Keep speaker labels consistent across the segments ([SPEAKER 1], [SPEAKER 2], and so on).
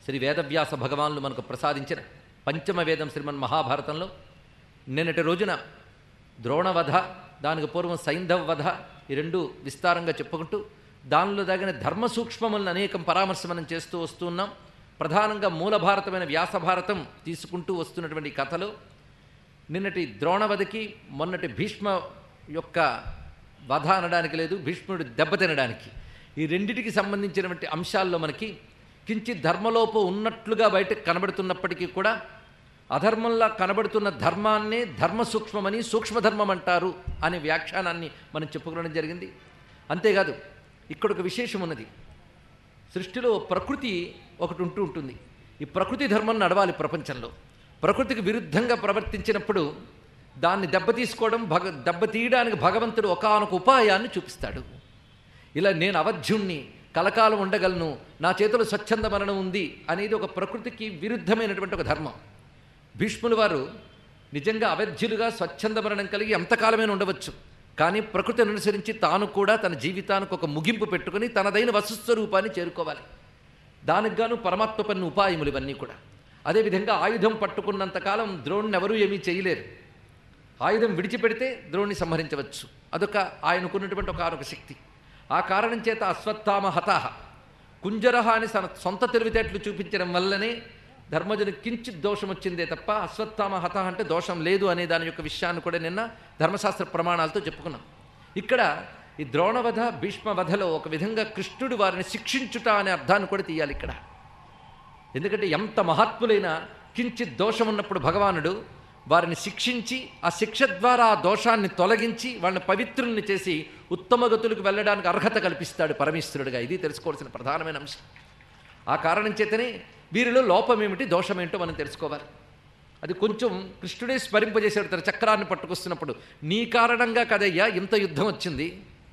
[SPEAKER 1] శ్రీ వేదవ్యాస భగవాన్లు మనకు ప్రసాదించిన పంచమ వేదం శ్రీమన్ మహాభారతంలో నిన్నటి రోజున ద్రోణవధ దానికి పూర్వం సైంధవ వధ ఈ రెండు విస్తారంగా చెప్పుకుంటూ దానిలో దాగిన ధర్మ సూక్ష్మములను అనేకం పరామర్శ మనం చేస్తూ వస్తున్నాం ప్రధానంగా మూల భారతమైన వ్యాస భారతం తీసుకుంటూ వస్తున్నటువంటి ఈ కథలో నిన్నటి ద్రోణవధకి మొన్నటి భీష్మ యొక్క వధ అనడానికి లేదు భీష్ముడు దెబ్బతినడానికి ఈ రెండిటికి సంబంధించినటువంటి అంశాల్లో మనకి కించిత్ ధర్మలోపం ఉన్నట్లుగా బయటకు కనబడుతున్నప్పటికీ కూడా అధర్మంలా కనబడుతున్న ధర్మాన్నే ధర్మ సూక్ష్మమని సూక్ష్మధర్మం అంటారు అనే వ్యాఖ్యానాన్ని మనం చెప్పుకోవడం జరిగింది అంతేకాదు ఇక్కడ ఒక విశేషం ఉన్నది సృష్టిలో ప్రకృతి ఒకటి ఉంటూ ఉంటుంది ఈ ప్రకృతి ధర్మం నడవాలి ప్రపంచంలో ప్రకృతికి విరుద్ధంగా ప్రవర్తించినప్పుడు దాన్ని దెబ్బతీసుకోవడం భగ దెబ్బతీయడానికి భగవంతుడు ఒకానొక ఉపాయాన్ని చూపిస్తాడు ఇలా నేను అవధ్యుణ్ణి కలకాలం ఉండగలను నా చేతిలో స్వచ్ఛంద మరణం ఉంది అనేది ఒక ప్రకృతికి విరుద్ధమైనటువంటి ఒక ధర్మం భీష్ములు వారు నిజంగా అవధ్యులుగా స్వచ్ఛంద మరణం కలిగి ఎంతకాలమైనా ఉండవచ్చు కానీ ప్రకృతిని అనుసరించి తాను కూడా తన జీవితానికి ఒక ముగింపు పెట్టుకుని తనదైన వసుస్వరూపాన్ని చేరుకోవాలి దానికి గాను పరమాత్మ పన్ను ఉపాయములు ఇవన్నీ కూడా అదేవిధంగా ఆయుధం పట్టుకున్నంతకాలం ద్రోణ్ణి ఎవరూ ఏమీ చేయలేరు ఆయుధం విడిచిపెడితే ద్రోణ్ణి సంహరించవచ్చు అదొక ఆయనకున్నటువంటి ఒక ఆరొక శక్తి ఆ కారణం చేత అశ్వత్థామ హతాహ కుంజరహ అని తన సొంత తెలివితేటలు చూపించడం వల్లనే ధర్మజుని కించిత్ దోషం వచ్చిందే తప్ప అశ్వత్థామ హత అంటే దోషం లేదు అనే దాని యొక్క విషయాన్ని కూడా నిన్న ధర్మశాస్త్ర ప్రమాణాలతో చెప్పుకున్నాం ఇక్కడ ఈ ద్రోణవధ భీష్మవధలో ఒక విధంగా కృష్ణుడు వారిని శిక్షించుట అనే అర్థాన్ని కూడా తీయాలి ఇక్కడ ఎందుకంటే ఎంత మహాత్ములైన కించిత్ దోషం ఉన్నప్పుడు భగవానుడు వారిని శిక్షించి ఆ శిక్ష ద్వారా ఆ దోషాన్ని తొలగించి వాళ్ళని పవిత్రుల్ని చేసి ఉత్తమ గతులకు వెళ్ళడానికి అర్హత కల్పిస్తాడు పరమేశ్వరుడుగా ఇది తెలుసుకోవాల్సిన ప్రధానమైన అంశం ఆ కారణం చేతనే వీరిలో లోపం ఏమిటి దోషం ఏంటో మనం తెలుసుకోవాలి అది కొంచెం కృష్ణుడే స్మరింపజేశాడు తన చక్రాన్ని పట్టుకొస్తున్నప్పుడు నీ కారణంగా కదయ్యా ఇంత యుద్ధం వచ్చింది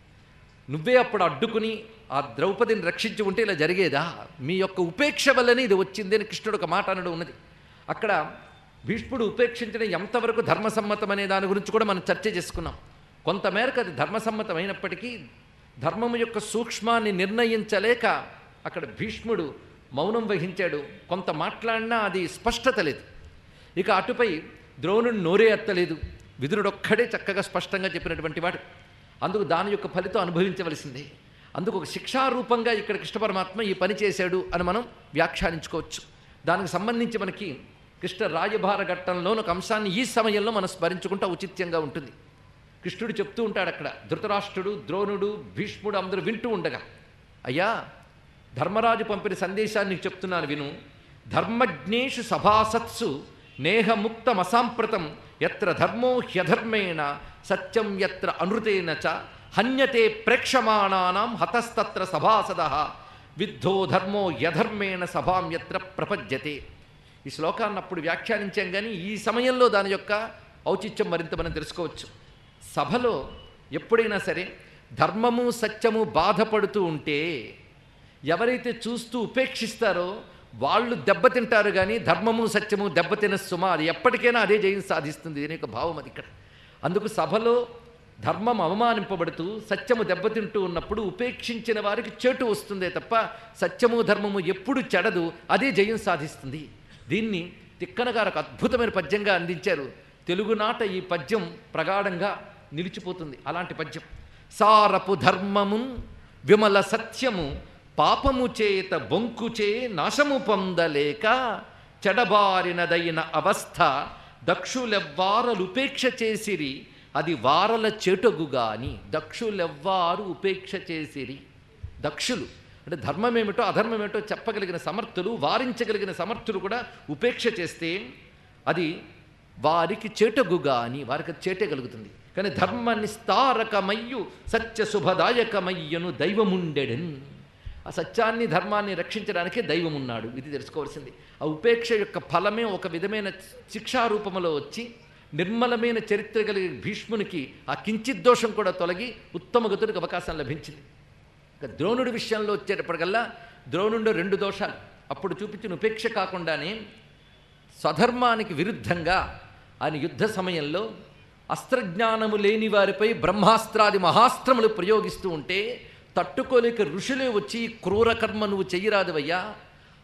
[SPEAKER 1] నువ్వే అప్పుడు అడ్డుకుని ఆ ద్రౌపదిని రక్షించి ఉంటే ఇలా జరిగేదా మీ యొక్క ఉపేక్ష వల్లనే ఇది వచ్చింది అని కృష్ణుడు ఒక మాట అనడం ఉన్నది అక్కడ భీష్ముడు ఉపేక్షించడం ఎంతవరకు ధర్మసమ్మతం అనే దాని గురించి కూడా మనం చర్చ చేసుకున్నాం కొంతమేరకు అది ధర్మసమ్మతం అయినప్పటికీ ధర్మము యొక్క సూక్ష్మాన్ని నిర్ణయించలేక అక్కడ భీష్ముడు మౌనం వహించాడు కొంత మాట్లాడినా అది స్పష్టత లేదు ఇక అటుపై ద్రోణుడు నోరే ఎత్తలేదు విదురుడొక్కడే చక్కగా స్పష్టంగా చెప్పినటువంటి వాడు అందుకు దాని యొక్క ఫలితం అనుభవించవలసిందే అందుకు ఒక శిక్షారూపంగా ఇక్కడ కృష్ణ పరమాత్మ ఈ పని చేశాడు అని మనం వ్యాఖ్యానించుకోవచ్చు దానికి సంబంధించి మనకి కృష్ణ రాయభార ఘట్టంలోని ఒక అంశాన్ని ఈ సమయంలో మనం స్మరించుకుంటే ఔచిత్యంగా ఉంటుంది కృష్ణుడు చెప్తూ ఉంటాడు అక్కడ ధృతరాష్ట్రుడు ద్రోణుడు భీష్ముడు అందరూ వింటూ ఉండగా అయ్యా ధర్మరాజు పంపిన సందేశాన్ని నీకు చెప్తున్నాను విను ధర్మజ్ఞేషు సభాసత్సు నేహముక్తమసాంప్రతం ఎత్ర ధర్మో హ్యధర్మేణ సత్యం ఎత్ర అనృతేన చ హన్యతే ప్రేక్షమాణానాం హతస్తత్ర సభాసద విద్ధో ధర్మో యధర్మేణ సభాం ఎత్ర ప్రపద్యతే ఈ శ్లోకాన్ని అప్పుడు వ్యాఖ్యానించాం కానీ ఈ సమయంలో దాని యొక్క ఔచిత్యం మరింత మనం తెలుసుకోవచ్చు సభలో ఎప్పుడైనా సరే ధర్మము సత్యము బాధపడుతూ ఉంటే ఎవరైతే చూస్తూ ఉపేక్షిస్తారో వాళ్ళు దెబ్బతింటారు కానీ ధర్మము సత్యము దెబ్బతిన సుమ అది ఎప్పటికైనా అదే జయం సాధిస్తుంది దీని యొక్క భావం అది ఇక్కడ అందుకు సభలో ధర్మం అవమానింపబడుతూ సత్యము దెబ్బతింటూ ఉన్నప్పుడు ఉపేక్షించిన వారికి చేటు వస్తుందే తప్ప సత్యము ధర్మము ఎప్పుడు చెడదు అదే జయం సాధిస్తుంది దీన్ని తిక్కన గారు ఒక అద్భుతమైన పద్యంగా అందించారు తెలుగునాట ఈ పద్యం ప్రగాఢంగా నిలిచిపోతుంది అలాంటి పద్యం సారపు ధర్మమున్ విమల సత్యము పాపము చేత బొంకుచే నాశము పొందలేక చెడబారినదైన అవస్థ దక్షులెవ్వారలు ఉపేక్ష చేసిరి అది వారల చేటొగుగాని దక్షులెవ్వారు ఉపేక్ష చేసిరి దక్షులు అంటే ధర్మం ఏమిటో అధర్మం ఏమిటో చెప్పగలిగిన సమర్థులు వారించగలిగిన సమర్థులు కూడా ఉపేక్ష చేస్తే అది వారికి చేటగుగాని వారికి అది చేటగలుగుతుంది కానీ ధర్మ నిస్తారకమయ్యు సత్య శుభదాయకమయ్యను దైవముండెడన్ ఆ సత్యాన్ని ధర్మాన్ని రక్షించడానికే దైవం ఉన్నాడు ఇది తెలుసుకోవాల్సింది ఆ ఉపేక్ష యొక్క ఫలమే ఒక విధమైన శిక్షారూపంలో వచ్చి నిర్మలమైన చరిత్ర కలిగిన భీష్మునికి ఆ కించిత్ దోషం కూడా తొలగి ఉత్తమ గతుడికి అవకాశం లభించింది ఇక ద్రోణుడి విషయంలో వచ్చేటప్పటికల్లా ద్రోణుడు రెండు దోషాలు అప్పుడు చూపించిన ఉపేక్ష కాకుండానే స్వధర్మానికి విరుద్ధంగా ఆయన యుద్ధ సమయంలో అస్త్రజ్ఞానము లేని వారిపై బ్రహ్మాస్త్రాది మహాస్త్రములు ప్రయోగిస్తూ ఉంటే తట్టుకోలేక ఋషులే వచ్చి క్రూర కర్మ నువ్వు చెయ్యరాదువయ్యా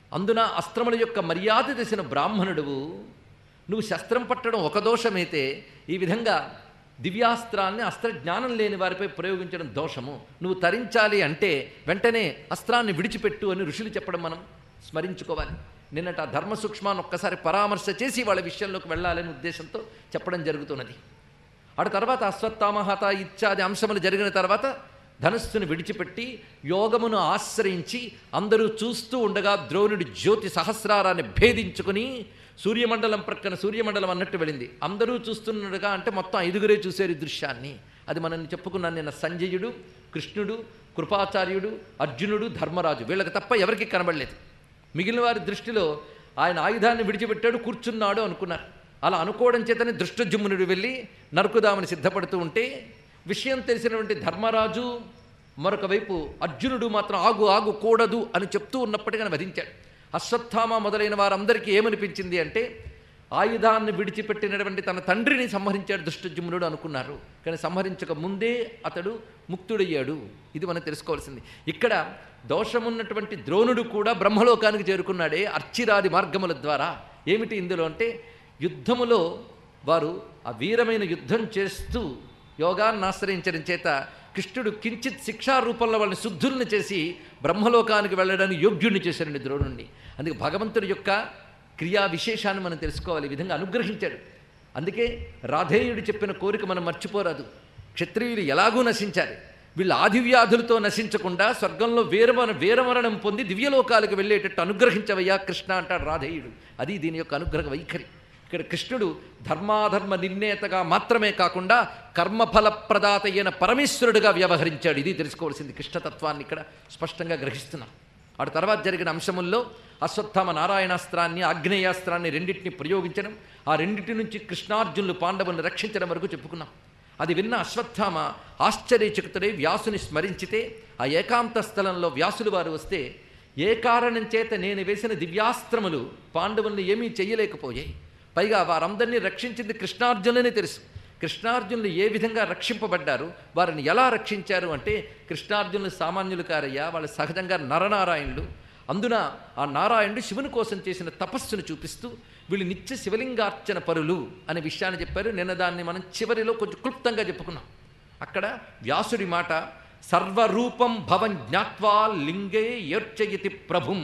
[SPEAKER 1] అందున అస్త్రముల యొక్క మర్యాద తెసిన బ్రాహ్మణుడువు నువ్వు శస్త్రం పట్టడం ఒక దోషమైతే ఈ విధంగా దివ్యాస్త్రాన్ని అస్త్రజ్ఞానం లేని వారిపై ప్రయోగించడం దోషము నువ్వు తరించాలి అంటే వెంటనే అస్త్రాన్ని విడిచిపెట్టు అని ఋషులు చెప్పడం మనం స్మరించుకోవాలి నిన్నట ఆ ధర్మ సూక్ష్మాన్ని ఒక్కసారి పరామర్శ చేసి వాళ్ళ విషయంలోకి వెళ్ళాలనే ఉద్దేశంతో చెప్పడం జరుగుతున్నది అటు తర్వాత అశ్వత్థామహత ఇత్యాది అంశములు జరిగిన తర్వాత ధనుస్సును విడిచిపెట్టి యోగమును ఆశ్రయించి అందరూ చూస్తూ ఉండగా ద్రోణుడి జ్యోతి సహస్రారాన్ని భేదించుకుని సూర్యమండలం ప్రక్కన సూర్యమండలం అన్నట్టు వెళ్ళింది అందరూ చూస్తుండగా అంటే మొత్తం ఐదుగురే చూసేరు ఈ దృశ్యాన్ని అది మనం చెప్పుకున్నాను నిన్న సంజయుడు కృష్ణుడు కృపాచార్యుడు అర్జునుడు ధర్మరాజు వీళ్ళకి తప్ప ఎవరికి కనబడలేదు మిగిలిన వారి దృష్టిలో ఆయన ఆయుధాన్ని విడిచిపెట్టాడు కూర్చున్నాడు అనుకున్నారు అలా అనుకోవడం చేతనే దృష్టజుమ్మునుడు వెళ్ళి నరుకుదామని సిద్ధపడుతూ ఉంటే విషయం తెలిసినటువంటి ధర్మరాజు మరొక వైపు అర్జునుడు మాత్రం ఆగు ఆగు కూడదు అని చెప్తూ ఉన్నప్పటికీ వధించాడు అశ్వత్థామ మొదలైన వారందరికీ ఏమనిపించింది అంటే ఆయుధాన్ని విడిచిపెట్టినటువంటి తన తండ్రిని సంహరించాడు దుష్టజుమ్నుడు అనుకున్నారు కానీ సంహరించక ముందే అతడు ముక్తుడయ్యాడు ఇది మనం తెలుసుకోవాల్సింది ఇక్కడ దోషమున్నటువంటి ద్రోణుడు కూడా బ్రహ్మలోకానికి చేరుకున్నాడే అర్చిరాది మార్గముల ద్వారా ఏమిటి ఇందులో అంటే యుద్ధములో వారు ఆ వీరమైన యుద్ధం చేస్తూ యోగాన్ని ఆశ్రయించడం చేత కృష్ణుడు కించిత్ శిక్షా రూపంలో వాళ్ళని శుద్ధుల్ని చేసి బ్రహ్మలోకానికి వెళ్ళడానికి యోగ్యుణ్ణి చేశాడండి ద్రోణుణ్ణి అందుకే భగవంతుడి యొక్క క్రియా విశేషాన్ని మనం తెలుసుకోవాలి ఈ విధంగా అనుగ్రహించాడు అందుకే రాధేయుడు చెప్పిన కోరిక మనం మర్చిపోరాదు క్షత్రియులు ఎలాగూ నశించాలి వీళ్ళు ఆదివ్యాధులతో నశించకుండా స్వర్గంలో వీరమర వీరమరణం పొంది దివ్యలోకాలకు వెళ్ళేటట్టు అనుగ్రహించవయ్యా కృష్ణ అంటాడు రాధేయుడు అది దీని యొక్క అనుగ్రహ వైఖరి ఇక్కడ కృష్ణుడు ధర్మాధర్మ నిర్ణేతగా మాత్రమే కాకుండా కర్మఫల ప్రదాత అయిన పరమేశ్వరుడుగా వ్యవహరించాడు ఇది తెలుసుకోవాల్సింది కృష్ణతత్వాన్ని ఇక్కడ స్పష్టంగా గ్రహిస్తున్నాం ఆడు తర్వాత జరిగిన అంశముల్లో అశ్వత్థామ నారాయణాస్త్రాన్ని ఆగ్నేయాస్త్రాన్ని రెండింటిని ప్రయోగించడం ఆ రెండింటి నుంచి కృష్ణార్జునులు పాండవులను రక్షించడం వరకు చెప్పుకున్నాం అది విన్న అశ్వత్థామ ఆశ్చర్యచకితుడై వ్యాసుని స్మరించితే ఆ ఏకాంత స్థలంలో వ్యాసులు వారు వస్తే ఏ కారణం చేత నేను వేసిన దివ్యాస్త్రములు పాండవుల్ని ఏమీ చెయ్యలేకపోయాయి పైగా వారందరినీ రక్షించింది కృష్ణార్జునులని తెలుసు కృష్ణార్జునులు ఏ విధంగా రక్షింపబడ్డారు వారిని ఎలా రక్షించారు అంటే కృష్ణార్జునులు సామాన్యులు కారయ్యా వాళ్ళు సహజంగా నరనారాయణులు అందున ఆ నారాయణుడు శివుని కోసం చేసిన తపస్సును చూపిస్తూ వీళ్ళు నిత్య శివలింగార్చన పరులు అనే విషయాన్ని చెప్పారు నిన్న దాన్ని మనం చివరిలో కొంచెం క్లుప్తంగా చెప్పుకున్నాం అక్కడ వ్యాసుడి మాట సర్వరూపం భవం జ్ఞాత్వా లింగే ఏర్చయతి ప్రభుం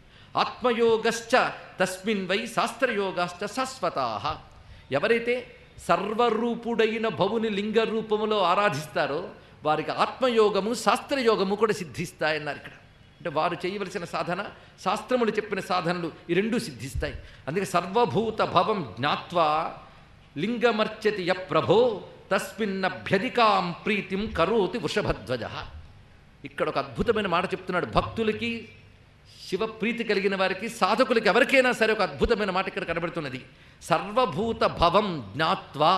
[SPEAKER 1] ఆత్మయోగశ్చ తస్మిన్ వై శాస్త్రయోగాశ్చ శాశ్వతా ఎవరైతే సర్వరూపుడైన భవుని లింగ రూపములో ఆరాధిస్తారో వారికి ఆత్మయోగము శాస్త్రయోగము కూడా సిద్ధిస్తాయన్నారు ఇక్కడ అంటే వారు చేయవలసిన సాధన శాస్త్రములు చెప్పిన సాధనలు ఈ రెండూ సిద్ధిస్తాయి అందుకే సర్వభూత భవం జ్ఞాత్వా లింగమర్చతి య ప్రభో తస్మిన్నభ్యధికాం ప్రీతిం కరోతి వృషభధ్వజ ఇక్కడ ఒక అద్భుతమైన మాట చెప్తున్నాడు భక్తులకి శివప్రీతి కలిగిన వారికి సాధకులకి ఎవరికైనా సరే ఒక అద్భుతమైన మాట ఇక్కడ కనబడుతున్నది సర్వభూత భవం జ్ఞాత్వా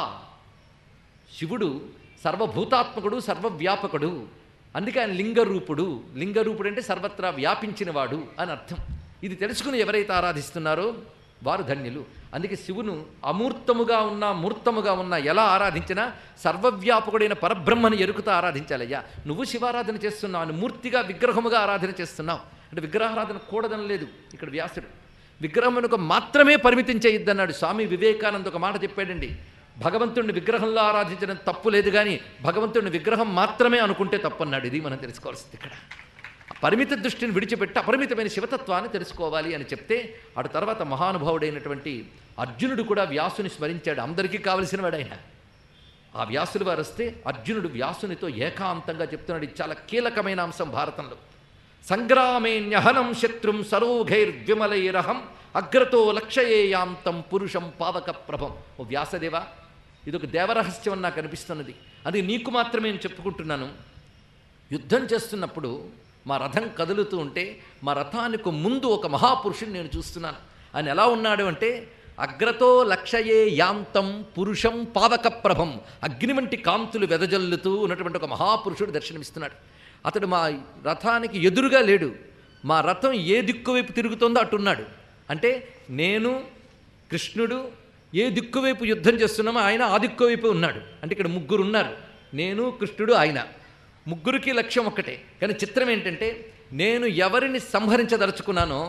[SPEAKER 1] శివుడు సర్వభూతాత్మకుడు సర్వవ్యాపకుడు అందుకే ఆయన లింగరూపుడు లింగరూపుడు అంటే సర్వత్రా వ్యాపించినవాడు అని అర్థం ఇది తెలుసుకుని ఎవరైతే ఆరాధిస్తున్నారో వారు ధన్యులు అందుకే శివును అమూర్తముగా ఉన్నా మూర్తముగా ఉన్నా ఎలా ఆరాధించినా సర్వవ్యాపకుడైన పరబ్రహ్మను ఎరుకుతా ఆరాధించాలయ్యా నువ్వు శివారాధన చేస్తున్నావు అని మూర్తిగా విగ్రహముగా ఆరాధన చేస్తున్నావు అంటే విగ్రహారాధన కూడదని లేదు ఇక్కడ వ్యాసుడు విగ్రహమునకు మాత్రమే పరిమితం చేయొద్దన్నాడు స్వామి వివేకానంద ఒక మాట చెప్పాడండి భగవంతుడిని విగ్రహంలో ఆరాధించడం తప్పు లేదు కానీ భగవంతుడిని విగ్రహం మాత్రమే అనుకుంటే తప్పు అన్నాడు ఇది మనం తెలుసుకోవాల్సింది ఇక్కడ పరిమిత దృష్టిని విడిచిపెట్టి అపరిమితమైన శివతత్వాన్ని తెలుసుకోవాలి అని చెప్తే అటు తర్వాత మహానుభావుడైనటువంటి అర్జునుడు కూడా వ్యాసుని స్మరించాడు అందరికీ కావలసిన వాడైన ఆ వ్యాసులు వారు వస్తే అర్జునుడు వ్యాసునితో ఏకాంతంగా చెప్తున్నాడు ఇది చాలా కీలకమైన అంశం భారతంలో సంగ్రామేణ్యహనం శత్రుం సరోఘైర్విమలైరహం అగ్రతో లక్షయేయాంతం పురుషం పావక ప్రభం ఓ వ్యాసదేవా ఇది ఒక దేవరహస్యం అని నాకు అనిపిస్తున్నది అది నీకు మాత్రమే నేను చెప్పుకుంటున్నాను యుద్ధం చేస్తున్నప్పుడు మా రథం కదులుతూ ఉంటే మా రథానికి ముందు ఒక మహాపురుషుని నేను చూస్తున్నాను ఆయన ఎలా ఉన్నాడు అంటే అగ్రతో లక్షయే యాంతం పురుషం పావక ప్రభం అగ్ని వంటి కాంతులు వెదజల్లుతూ ఉన్నటువంటి ఒక మహాపురుషుడు దర్శనమిస్తున్నాడు అతడు మా రథానికి ఎదురుగా లేడు మా రథం ఏ దిక్కు వైపు తిరుగుతుందో అటున్నాడు అంటే నేను కృష్ణుడు ఏ దిక్కు వైపు యుద్ధం చేస్తున్నామో ఆయన ఆ దిక్కు వైపు ఉన్నాడు అంటే ఇక్కడ ముగ్గురు ఉన్నారు నేను కృష్ణుడు ఆయన ముగ్గురికి లక్ష్యం ఒక్కటే కానీ చిత్రం ఏంటంటే నేను ఎవరిని సంహరించదలుచుకున్నానో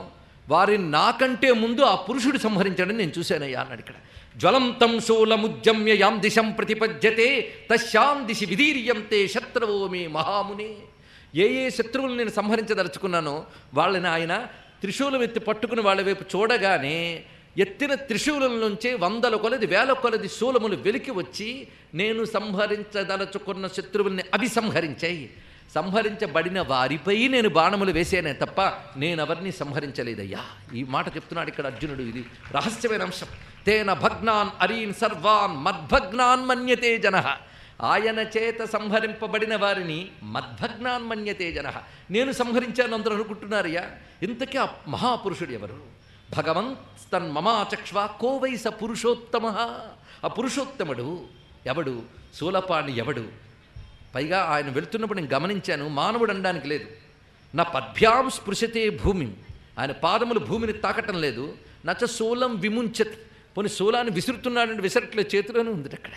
[SPEAKER 1] వారిని నాకంటే ముందు ఆ పురుషుడు సంహరించాడని నేను చూశానయ్యా అన్నాడు ఇక్కడ జ్వలంతం శూలముజ్జమ్య యాం దిశం ప్రతిపద్యతే తస్యాం దిశి విధీర్యంతే శత్రువో మే మహామునే ఏ ఏ శత్రువులు నేను సంహరించదలుచుకున్నానో వాళ్ళని ఆయన త్రిశూలం ఎత్తి పట్టుకుని వాళ్ళ వైపు చూడగానే ఎత్తిన త్రిశూలం నుంచే వందల కొలది వేల కొలది శూలములు వెలికి వచ్చి నేను సంహరించదలుచుకున్న శత్రువుల్ని అవి సంహరించాయి సంహరించబడిన వారిపై నేను బాణములు వేసానే తప్ప నేను ఎవరిని సంహరించలేదయ్యా ఈ మాట చెప్తున్నాడు ఇక్కడ అర్జునుడు ఇది రహస్యమైన అంశం తేన భగ్నాన్ అరీన్ సర్వాన్ మద్భగ్నాన్ మన్యతే జన ఆయన చేత సంహరింపబడిన వారిని మద్భగ్నాన్ మన్యతే జన నేను సంహరించాను అందరూ అనుకుంటున్నారయ్యా ఇంతకీ ఆ మహాపురుషుడు ఎవరు భగవన్ తన్ మమాచక్ష్వ కోవైస పురుషోత్తమ ఆ పురుషోత్తముడు ఎవడు శూలపాణి ఎవడు పైగా ఆయన వెళుతున్నప్పుడు నేను గమనించాను మానవుడు అనడానికి లేదు నా పద్భ్యాం స్పృశతే భూమి ఆయన పాదములు భూమిని తాకటం లేదు నచ శూలం విముంచతి పోనీ శూలాన్ని విసురుతున్నాడంటే విసరట్లేదు చేతిలోనే ఉంది అక్కడ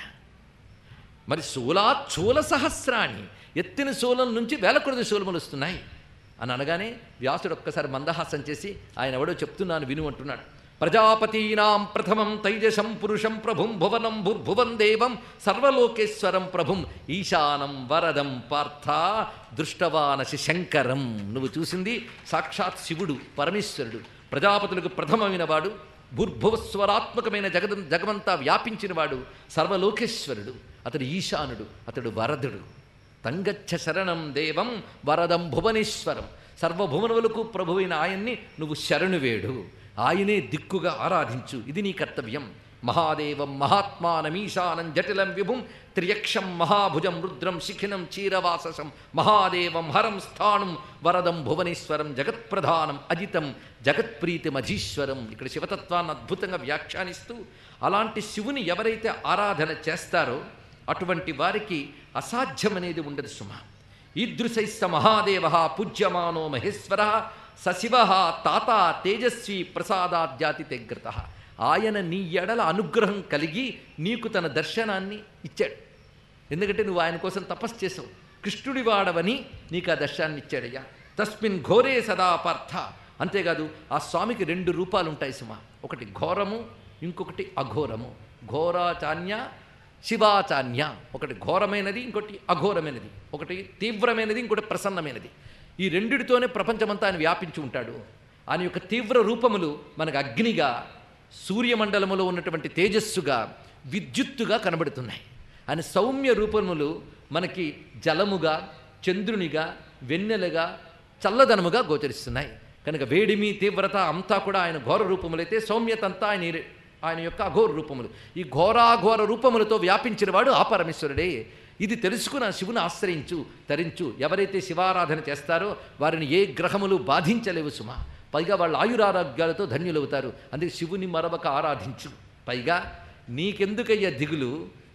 [SPEAKER 1] మరి శూలాత్ శూల సహస్రాన్ని ఎత్తిన శూలం నుంచి వేల కొద్ది శూలములు వస్తున్నాయి అని అనగానే వ్యాసుడు ఒక్కసారి మందహాసం చేసి ఆయన ఎవడో చెప్తున్నాను విను అంటున్నాడు ప్రజాపతీనాం ప్రథమం తైజసం పురుషం ప్రభుం భువనం భుర్భువం దేవం సర్వలోకేశ్వరం ప్రభుం ఈశానం వరదం పార్థ దృష్టవానసి శంకరం నువ్వు చూసింది సాక్షాత్ శివుడు పరమేశ్వరుడు ప్రజాపతులకు ప్రథమమైన వాడు భూర్భువస్వరాత్మకమైన జగద జగమంతా వ్యాపించినవాడు సర్వలోకేశ్వరుడు అతడు ఈశానుడు అతడు వరదుడు తంగచ్చ శరణం దేవం వరదం భువనేశ్వరం సర్వభువనములకు ప్రభువైన ఆయన్ని నువ్వు శరణువేడు ఆయనే దిక్కుగా ఆరాధించు ఇది నీ కర్తవ్యం మహాదేవం మహాత్మానమీశానం జటిలం విభుం త్రియక్షం మహాభుజం రుద్రం శిఖినం చీరవాససం మహాదేవం హరం స్థాణుం వరదం భువనేశ్వరం జగత్ప్రధానం అజితం జగత్ప్రీతిమధీశ్వరం ఇక్కడ శివతత్వాన్ని అద్భుతంగా వ్యాఖ్యానిస్తూ అలాంటి శివుని ఎవరైతే ఆరాధన చేస్తారో అటువంటి వారికి అసాధ్యమనేది ఉండదు సుమ ఈదృశైస్స మహాదేవ పూజ్యమానో మహేశ్వర సశివ తాత తేజస్వి ప్రసాదాద్యాతి తెగ్రత ఆయన నీ ఎడల అనుగ్రహం కలిగి నీకు తన దర్శనాన్ని ఇచ్చాడు ఎందుకంటే నువ్వు ఆయన కోసం తపస్సు చేసావు కృష్ణుడి వాడవని నీకు ఆ దర్శనాన్ని ఇచ్చాడయ్యా తస్మిన్ ఘోరే సదా పార్థ అంతేకాదు ఆ స్వామికి రెండు రూపాలు ఉంటాయి సుమ ఒకటి ఘోరము ఇంకొకటి అఘోరము ఘోరాచాన్య శివాచాన్య ఒకటి ఘోరమైనది ఇంకోటి అఘోరమైనది ఒకటి తీవ్రమైనది ఇంకోటి ప్రసన్నమైనది ఈ రెండిటితోనే ప్రపంచమంతా ఆయన వ్యాపించి ఉంటాడు ఆయన యొక్క తీవ్ర రూపములు మనకు అగ్నిగా సూర్యమండలములో ఉన్నటువంటి తేజస్సుగా విద్యుత్తుగా కనబడుతున్నాయి ఆయన సౌమ్య రూపములు మనకి జలముగా చంద్రునిగా వెన్నెలగా చల్లదనముగా గోచరిస్తున్నాయి కనుక వేడిమి తీవ్రత అంతా కూడా ఆయన ఘోర రూపములైతే సౌమ్యత అంతా ఆయన ఆయన యొక్క అఘోర రూపములు ఈ ఘోరాఘోర రూపములతో వ్యాపించిన వాడు ఆ పరమేశ్వరుడే ఇది తెలుసుకుని ఆ శివుని ఆశ్రయించు తరించు ఎవరైతే శివారాధన చేస్తారో వారిని ఏ గ్రహములు బాధించలేవు సుమా పైగా వాళ్ళ ఆయురారోగ్యాలతో ధన్యులవుతారు అందుకే శివుని మరవక ఆరాధించు పైగా నీకెందుకయ్యా దిగులు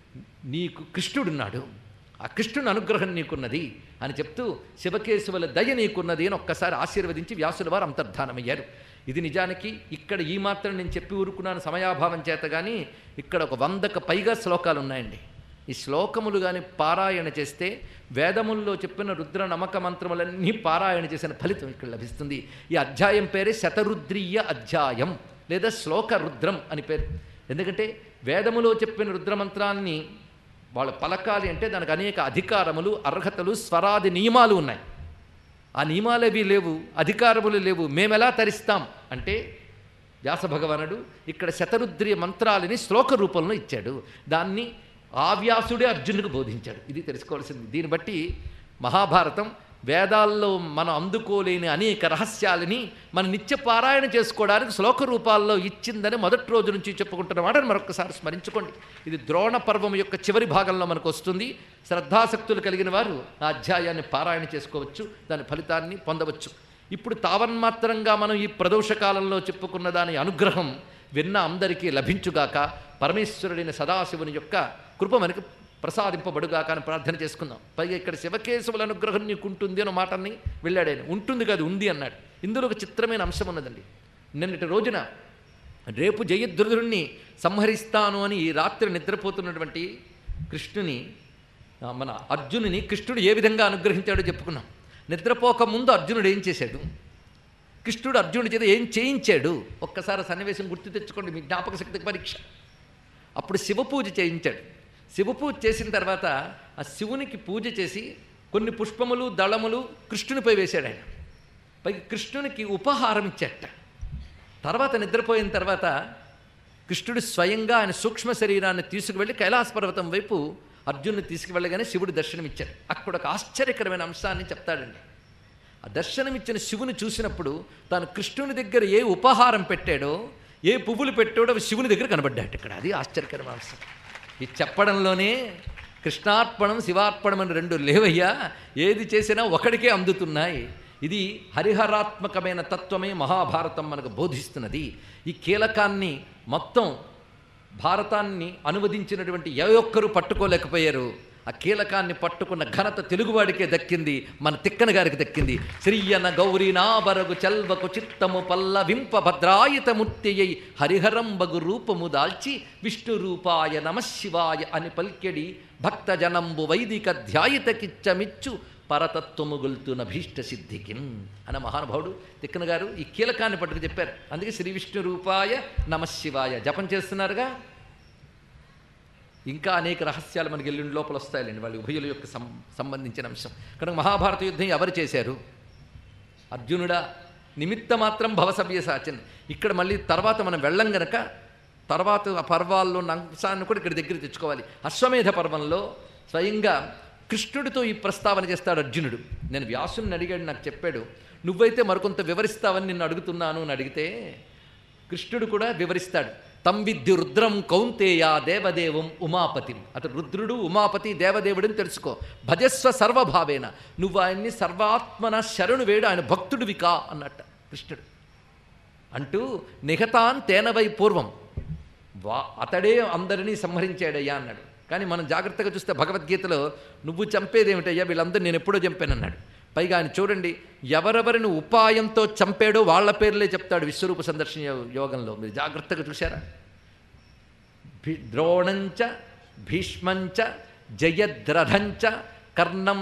[SPEAKER 1] నీకు కృష్ణుడున్నాడు ఆ కృష్ణుని అనుగ్రహం నీకున్నది అని చెప్తూ శివకేశవుల దయ నీకున్నది అని ఒక్కసారి ఆశీర్వదించి వ్యాసుల వారు అంతర్ధానమయ్యారు ఇది నిజానికి ఇక్కడ ఈ మాత్రం నేను చెప్పి ఊరుకున్నాను సమయాభావం చేత కానీ ఇక్కడ ఒక వందకు పైగా శ్లోకాలు ఉన్నాయండి ఈ శ్లోకములు కానీ పారాయణ చేస్తే వేదముల్లో చెప్పిన రుద్ర నమక మంత్రములన్నీ పారాయణ చేసిన ఫలితం ఇక్కడ లభిస్తుంది ఈ అధ్యాయం పేరే శతరుద్రీయ అధ్యాయం లేదా శ్లోక రుద్రం అని పేరు ఎందుకంటే వేదములో చెప్పిన రుద్రమంత్రాన్ని వాళ్ళు పలకాలి అంటే దానికి అనేక అధికారములు అర్హతలు స్వరాది నియమాలు ఉన్నాయి ఆ నియమాలేవి లేవు అధికారములు లేవు మేమెలా తరిస్తాం అంటే వ్యాస భగవానుడు ఇక్కడ శతరుద్రియ మంత్రాలని శ్లోక రూపంలో ఇచ్చాడు దాన్ని ఆ వ్యాసుడే అర్జునుడికి బోధించాడు ఇది తెలుసుకోవాల్సింది దీన్ని బట్టి మహాభారతం వేదాల్లో మనం అందుకోలేని అనేక రహస్యాలని మన నిత్య పారాయణ చేసుకోవడానికి శ్లోక రూపాల్లో ఇచ్చిందని మొదటి రోజు నుంచి చెప్పుకుంటున్న మాటను మరొకసారి స్మరించుకోండి ఇది ద్రోణ పర్వం యొక్క చివరి భాగంలో మనకు వస్తుంది శ్రద్ధాసక్తులు కలిగిన వారు ఆ అధ్యాయాన్ని పారాయణ చేసుకోవచ్చు దాని ఫలితాన్ని పొందవచ్చు ఇప్పుడు తావన్మాత్రంగా మనం ఈ ప్రదోష కాలంలో చెప్పుకున్న దాని అనుగ్రహం విన్న అందరికీ లభించుగాక పరమేశ్వరుడైన సదాశివుని యొక్క కృప మనకి ప్రసాదింపబడుగాక అని ప్రార్థన చేసుకుందాం పైగా ఇక్కడ శివకేశవుల అనుగ్రహం నీకు ఉంటుంది అన్న మాటని వెళ్ళాడు ఆయన ఉంటుంది కాదు ఉంది అన్నాడు ఇందులో ఒక చిత్రమైన అంశం ఉన్నదండి నిన్నటి రోజున రేపు జయద్రుధుడిని సంహరిస్తాను అని ఈ రాత్రి నిద్రపోతున్నటువంటి కృష్ణుని ఆ, మన అర్జునుని కృష్ణుడు ఏ విధంగా అనుగ్రహించాడో చెప్పుకున్నాం నిద్రపోక ముందు అర్జునుడు ఏం చేశాడు కృష్ణుడు అర్జునుడి చేత ఏం చేయించాడు ఒక్కసారి ఆ సన్నివేశం గుర్తు తెచ్చుకోండి మీ జ్ఞాపక శక్తికి పరీక్ష అప్పుడు శివపూజ చేయించాడు శివపూజ చేసిన తర్వాత ఆ శివునికి పూజ చేసి కొన్ని పుష్పములు దళములు కృష్ణునిపై వేశాడు ఆయన పైకి కృష్ణునికి ఉపహారం ఇచ్చేట తర్వాత నిద్రపోయిన తర్వాత కృష్ణుడు స్వయంగా ఆయన సూక్ష్మ శరీరాన్ని తీసుకువెళ్ళి కైలాస పర్వతం వైపు అర్జునుని తీసుకువెళ్ళగానే శివుడు దర్శనమిచ్చాడు అక్కడ ఒక ఆశ్చర్యకరమైన అంశాన్ని చెప్తాడండి ఆ దర్శనమిచ్చిన శివుని చూసినప్పుడు తాను కృష్ణుని దగ్గర ఏ ఉపహారం పెట్టాడో ఏ పువ్వులు పెట్టాడో అవి శివుని దగ్గర కనబడ్డాడు ఇక్కడ అది ఆశ్చర్యకరమైన అంశం ఇది చెప్పడంలోనే కృష్ణార్పణం శివార్పణం అని రెండు లేవయ్యా ఏది చేసినా ఒకడికే అందుతున్నాయి ఇది హరిహరాత్మకమైన తత్వమే మహాభారతం మనకు బోధిస్తున్నది ఈ కీలకాన్ని మొత్తం భారతాన్ని అనువదించినటువంటి ఏ ఒక్కరూ పట్టుకోలేకపోయారు ఆ కీలకాన్ని పట్టుకున్న ఘనత తెలుగువాడికే దక్కింది మన తిక్కన గారికి దక్కింది శ్రీయన గౌరీ నాబరగు చల్వకు చిత్తము పల్లవింప భద్రాయుతమూర్తియై హరిహరంబగు రూపము దాల్చి విష్ణు రూపాయ నమశివాయ అని పల్కెడి భక్తజనంబు వైదిక ధ్యాయితకిచ్చమిచ్చు పరతత్వము గొల్తున్న భీష్ట సిద్ధికి అన్న మహానుభావుడు తిక్కన గారు ఈ కీలకాన్ని పట్టుకు చెప్పారు అందుకే శ్రీ విష్ణు రూపాయ నమశివాయ జపం చేస్తున్నారుగా ఇంకా అనేక రహస్యాలు మనకి ఎల్లుండి లోపల వస్తాయండి వాళ్ళ ఉభయుల యొక్క సం సంబంధించిన అంశం కనుక మహాభారత యుద్ధం ఎవరు చేశారు అర్జునుడా నిమిత్త మాత్రం భవసవ్య సాచన్ ఇక్కడ మళ్ళీ తర్వాత మనం వెళ్ళం గనక తర్వాత ఆ పర్వాల్లో ఉన్న అంశాన్ని కూడా ఇక్కడ దగ్గర తెచ్చుకోవాలి అశ్వమేధ పర్వంలో స్వయంగా కృష్ణుడితో ఈ ప్రస్తావన చేస్తాడు అర్జునుడు నేను వ్యాసుని అడిగాడు నాకు చెప్పాడు నువ్వైతే మరికొంత వివరిస్తావని నిన్ను అడుగుతున్నాను అని అడిగితే కృష్ణుడు కూడా వివరిస్తాడు తం విద్యు రుద్రం కౌంతేయ దేవదేవం ఉమాపతిం అతడు రుద్రుడు ఉమాపతి దేవదేవుడని తెలుసుకో భజస్వ సర్వభావేన నువ్వు ఆయన్ని సర్వాత్మన శరణు వేడు ఆయన భక్తుడివి కా అన్నట్ట కృష్ణుడు అంటూ నిహతాన్ తేనవై పూర్వం వా అతడే అందరినీ సంహరించాడయ్యా అన్నాడు కానీ మనం జాగ్రత్తగా చూస్తే భగవద్గీతలో నువ్వు చంపేదేమిటయ్యా వీళ్ళందరూ నేను ఎప్పుడో చంపానన్నాడు పైగా ఆయన చూడండి ఎవరెవరిని ఉపాయంతో చంపాడో వాళ్ళ పేర్లే చెప్తాడు విశ్వరూప సందర్శన యో- యోగంలో మీరు జాగ్రత్తగా చూశారా భి ద్రోణంచ భీష్మంచ జయద్రథంచ కర్ణం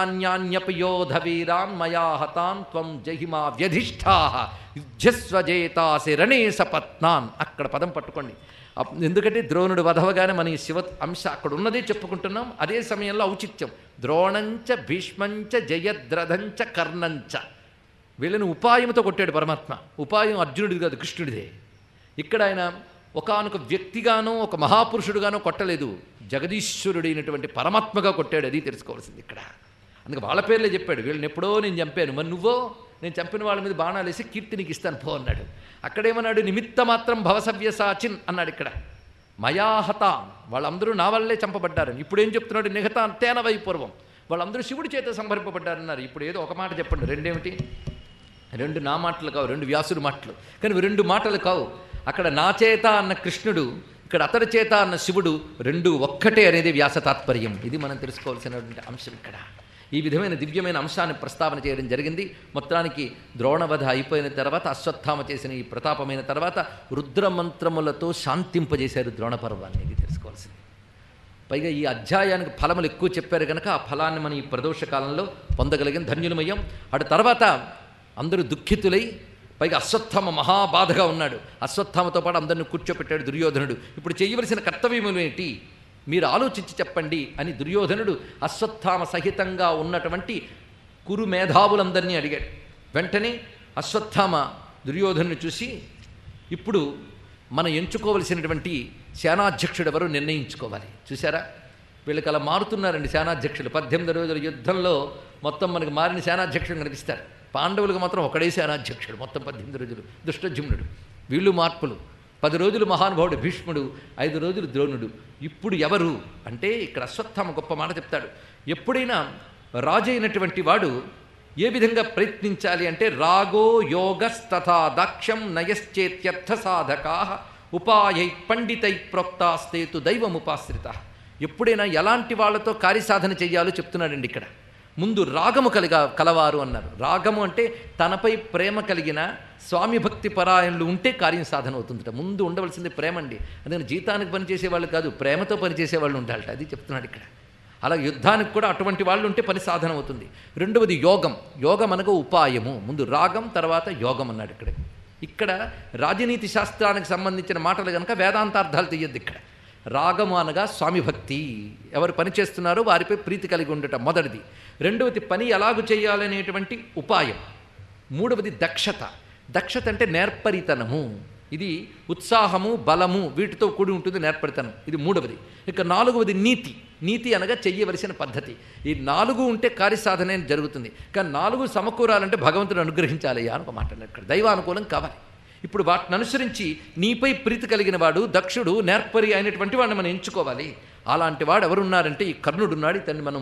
[SPEAKER 1] తదాన్యాన్యపయోధవీరాన్ మయా హతాన్ త్వం జహిమా వ్యధిష్ఠా యుద్ధస్వజేతాసి రణే సపత్నాన్ అక్కడ పదం పట్టుకోండి అప్- ఎందుకంటే ద్రోణుడు వధవగానే మన ఈ శివ అంశ అక్కడ ఉన్నదే చెప్పుకుంటున్నాం అదే సమయంలో ఔచిత్యం ద్రోణంచ భీష్మంచ జయద్రథంచ కర్ణంచ వీళ్ళని ఉపాయంతో కొట్టాడు పరమాత్మ ఉపాయం అర్జునుడిది కాదు కృష్ణుడిదే ఇక్కడ ఆయన ఒకానొక వ్యక్తిగానో ఒక మహాపురుషుడుగానో కొట్టలేదు జగదీశ్వరుడైనటువంటి పరమాత్మగా కొట్టాడు అది తెలుసుకోవాల్సింది ఇక్కడ అందుకే వాళ్ళ పేర్లే చెప్పాడు వీళ్ళని ఎప్పుడో నేను చంపాను మరి నువ్వో నేను చంపిన వాళ్ళ మీద బాణాలు వేసి కీర్తి నీకు ఇస్తాను పో అన్నాడు అక్కడేమన్నాడు నిమిత్త మాత్రం భవసవ్య సాచిన్ అన్నాడు ఇక్కడ మయాహతాన్ వాళ్ళందరూ నా వల్లే చంపబడ్డారని ఇప్పుడు ఏం చెప్తున్నాడు నిహతాన్ తేనవై పూర్వం వాళ్ళందరూ శివుడి చేత సంహరింపబడ్డారన్నారు ఇప్పుడు ఏదో ఒక మాట చెప్పండి రెండేమిటి రెండు నా మాటలు కావు రెండు వ్యాసుడు మాటలు కానీ ఇవి రెండు మాటలు కావు అక్కడ నా చేత అన్న కృష్ణుడు ఇక్కడ అతడి చేత అన్న శివుడు రెండు ఒక్కటే అనేది వ్యాస తాత్పర్యం ఇది మనం తెలుసుకోవాల్సినటువంటి అంశం ఇక్కడ ఈ విధమైన దివ్యమైన అంశాన్ని ప్రస్తావన చేయడం జరిగింది మొత్తానికి ద్రోణవధ అయిపోయిన తర్వాత అశ్వత్థామ చేసిన ఈ ప్రతాపమైన తర్వాత రుద్రమంత్రములతో శాంతింపజేశారు ద్రోణపర్వాన్ని ఇది తెలుసుకోవాల్సింది పైగా ఈ అధ్యాయానికి ఫలములు ఎక్కువ చెప్పారు కనుక ఆ ఫలాన్ని మనం ఈ ప్రదోష కాలంలో పొందగలిగిన ధన్యులమయ్యాం అటు తర్వాత అందరూ దుఃఖితులై పైగా అశ్వత్థామ మహాబాధగా ఉన్నాడు అశ్వత్థామతో పాటు అందరిని కూర్చోపెట్టాడు దుర్యోధనుడు ఇప్పుడు చేయవలసిన కర్తవ్యములు ఏంటి మీరు ఆలోచించి చెప్పండి అని దుర్యోధనుడు అశ్వత్థామ సహితంగా ఉన్నటువంటి కురు మేధావులందరినీ అడిగాడు వెంటనే అశ్వత్థామ దుర్యోధనుని చూసి ఇప్పుడు మనం ఎంచుకోవలసినటువంటి సేనాధ్యక్షుడు ఎవరు నిర్ణయించుకోవాలి చూసారా వీళ్ళకి అలా మారుతున్నారండి సేనాధ్యక్షులు పద్దెనిమిది రోజుల యుద్ధంలో మొత్తం మనకి మారిన సేనాధ్యక్షుడు కనిపిస్తారు పాండవులకు మాత్రం ఒకడే సేనాధ్యక్షుడు మొత్తం పద్దెనిమిది రోజులు దుష్టజుమ్నుడు వీళ్ళు మార్పులు పది రోజులు మహానుభావుడు భీష్ముడు ఐదు రోజులు ద్రోణుడు ఇప్పుడు ఎవరు అంటే ఇక్కడ అశ్వత్థామ గొప్ప మాట చెప్తాడు ఎప్పుడైనా రాజు అయినటువంటి వాడు ఏ విధంగా ప్రయత్నించాలి అంటే రాగో యోగస్తథా దాక్ష్యం నయశ్చేత్యర్థ సాధకా ఉపాయై పండితై ప్రోక్తాస్తేతు దైవముపాశ్రిత ఎప్పుడైనా ఎలాంటి వాళ్ళతో కార్యసాధన చెయ్యాలో చెప్తున్నాడండి ఇక్కడ ముందు రాగము కలిగా కలవారు అన్నారు రాగము అంటే తనపై ప్రేమ కలిగిన స్వామి భక్తి పరాయణులు ఉంటే కార్యం సాధన అవుతుందట ముందు ఉండవలసింది ప్రేమ అండి అందుకని జీతానికి పనిచేసే వాళ్ళు కాదు ప్రేమతో పనిచేసే వాళ్ళు ఉండాలట అది చెప్తున్నాడు ఇక్కడ అలా యుద్ధానికి కూడా అటువంటి వాళ్ళు ఉంటే పని సాధన అవుతుంది రెండవది యోగం యోగం అనగా ఉపాయము ముందు రాగం తర్వాత యోగం అన్నాడు ఇక్కడ ఇక్కడ రాజనీతి శాస్త్రానికి సంబంధించిన మాటలు కనుక వేదాంతార్థాలు తీయద్దు ఇక్కడ రాగము అనగా స్వామి భక్తి ఎవరు పని చేస్తున్నారో వారిపై ప్రీతి కలిగి ఉండటం మొదటిది రెండవది పని ఎలాగు చేయాలనేటువంటి ఉపాయం మూడవది దక్షత దక్షత అంటే నేర్పరితనము ఇది ఉత్సాహము బలము వీటితో కూడి ఉంటుంది నేర్పరితనం ఇది మూడవది ఇక నాలుగవది నీతి నీతి అనగా చెయ్యవలసిన పద్ధతి ఈ నాలుగు ఉంటే కార్యసాధన జరుగుతుంది కానీ నాలుగు సమకూరాలంటే భగవంతుడు అనుగ్రహించాలయ్యా అని ఒక మాట అన్నాడు ఇక్కడ దైవానుకూలం కావాలి ఇప్పుడు వాటిని అనుసరించి నీపై ప్రీతి కలిగిన వాడు దక్షుడు నేర్పరి అయినటువంటి వాడిని మనం ఎంచుకోవాలి అలాంటి వాడు ఎవరున్నారంటే ఈ కర్ణుడున్నాడు ఇతన్ని మనం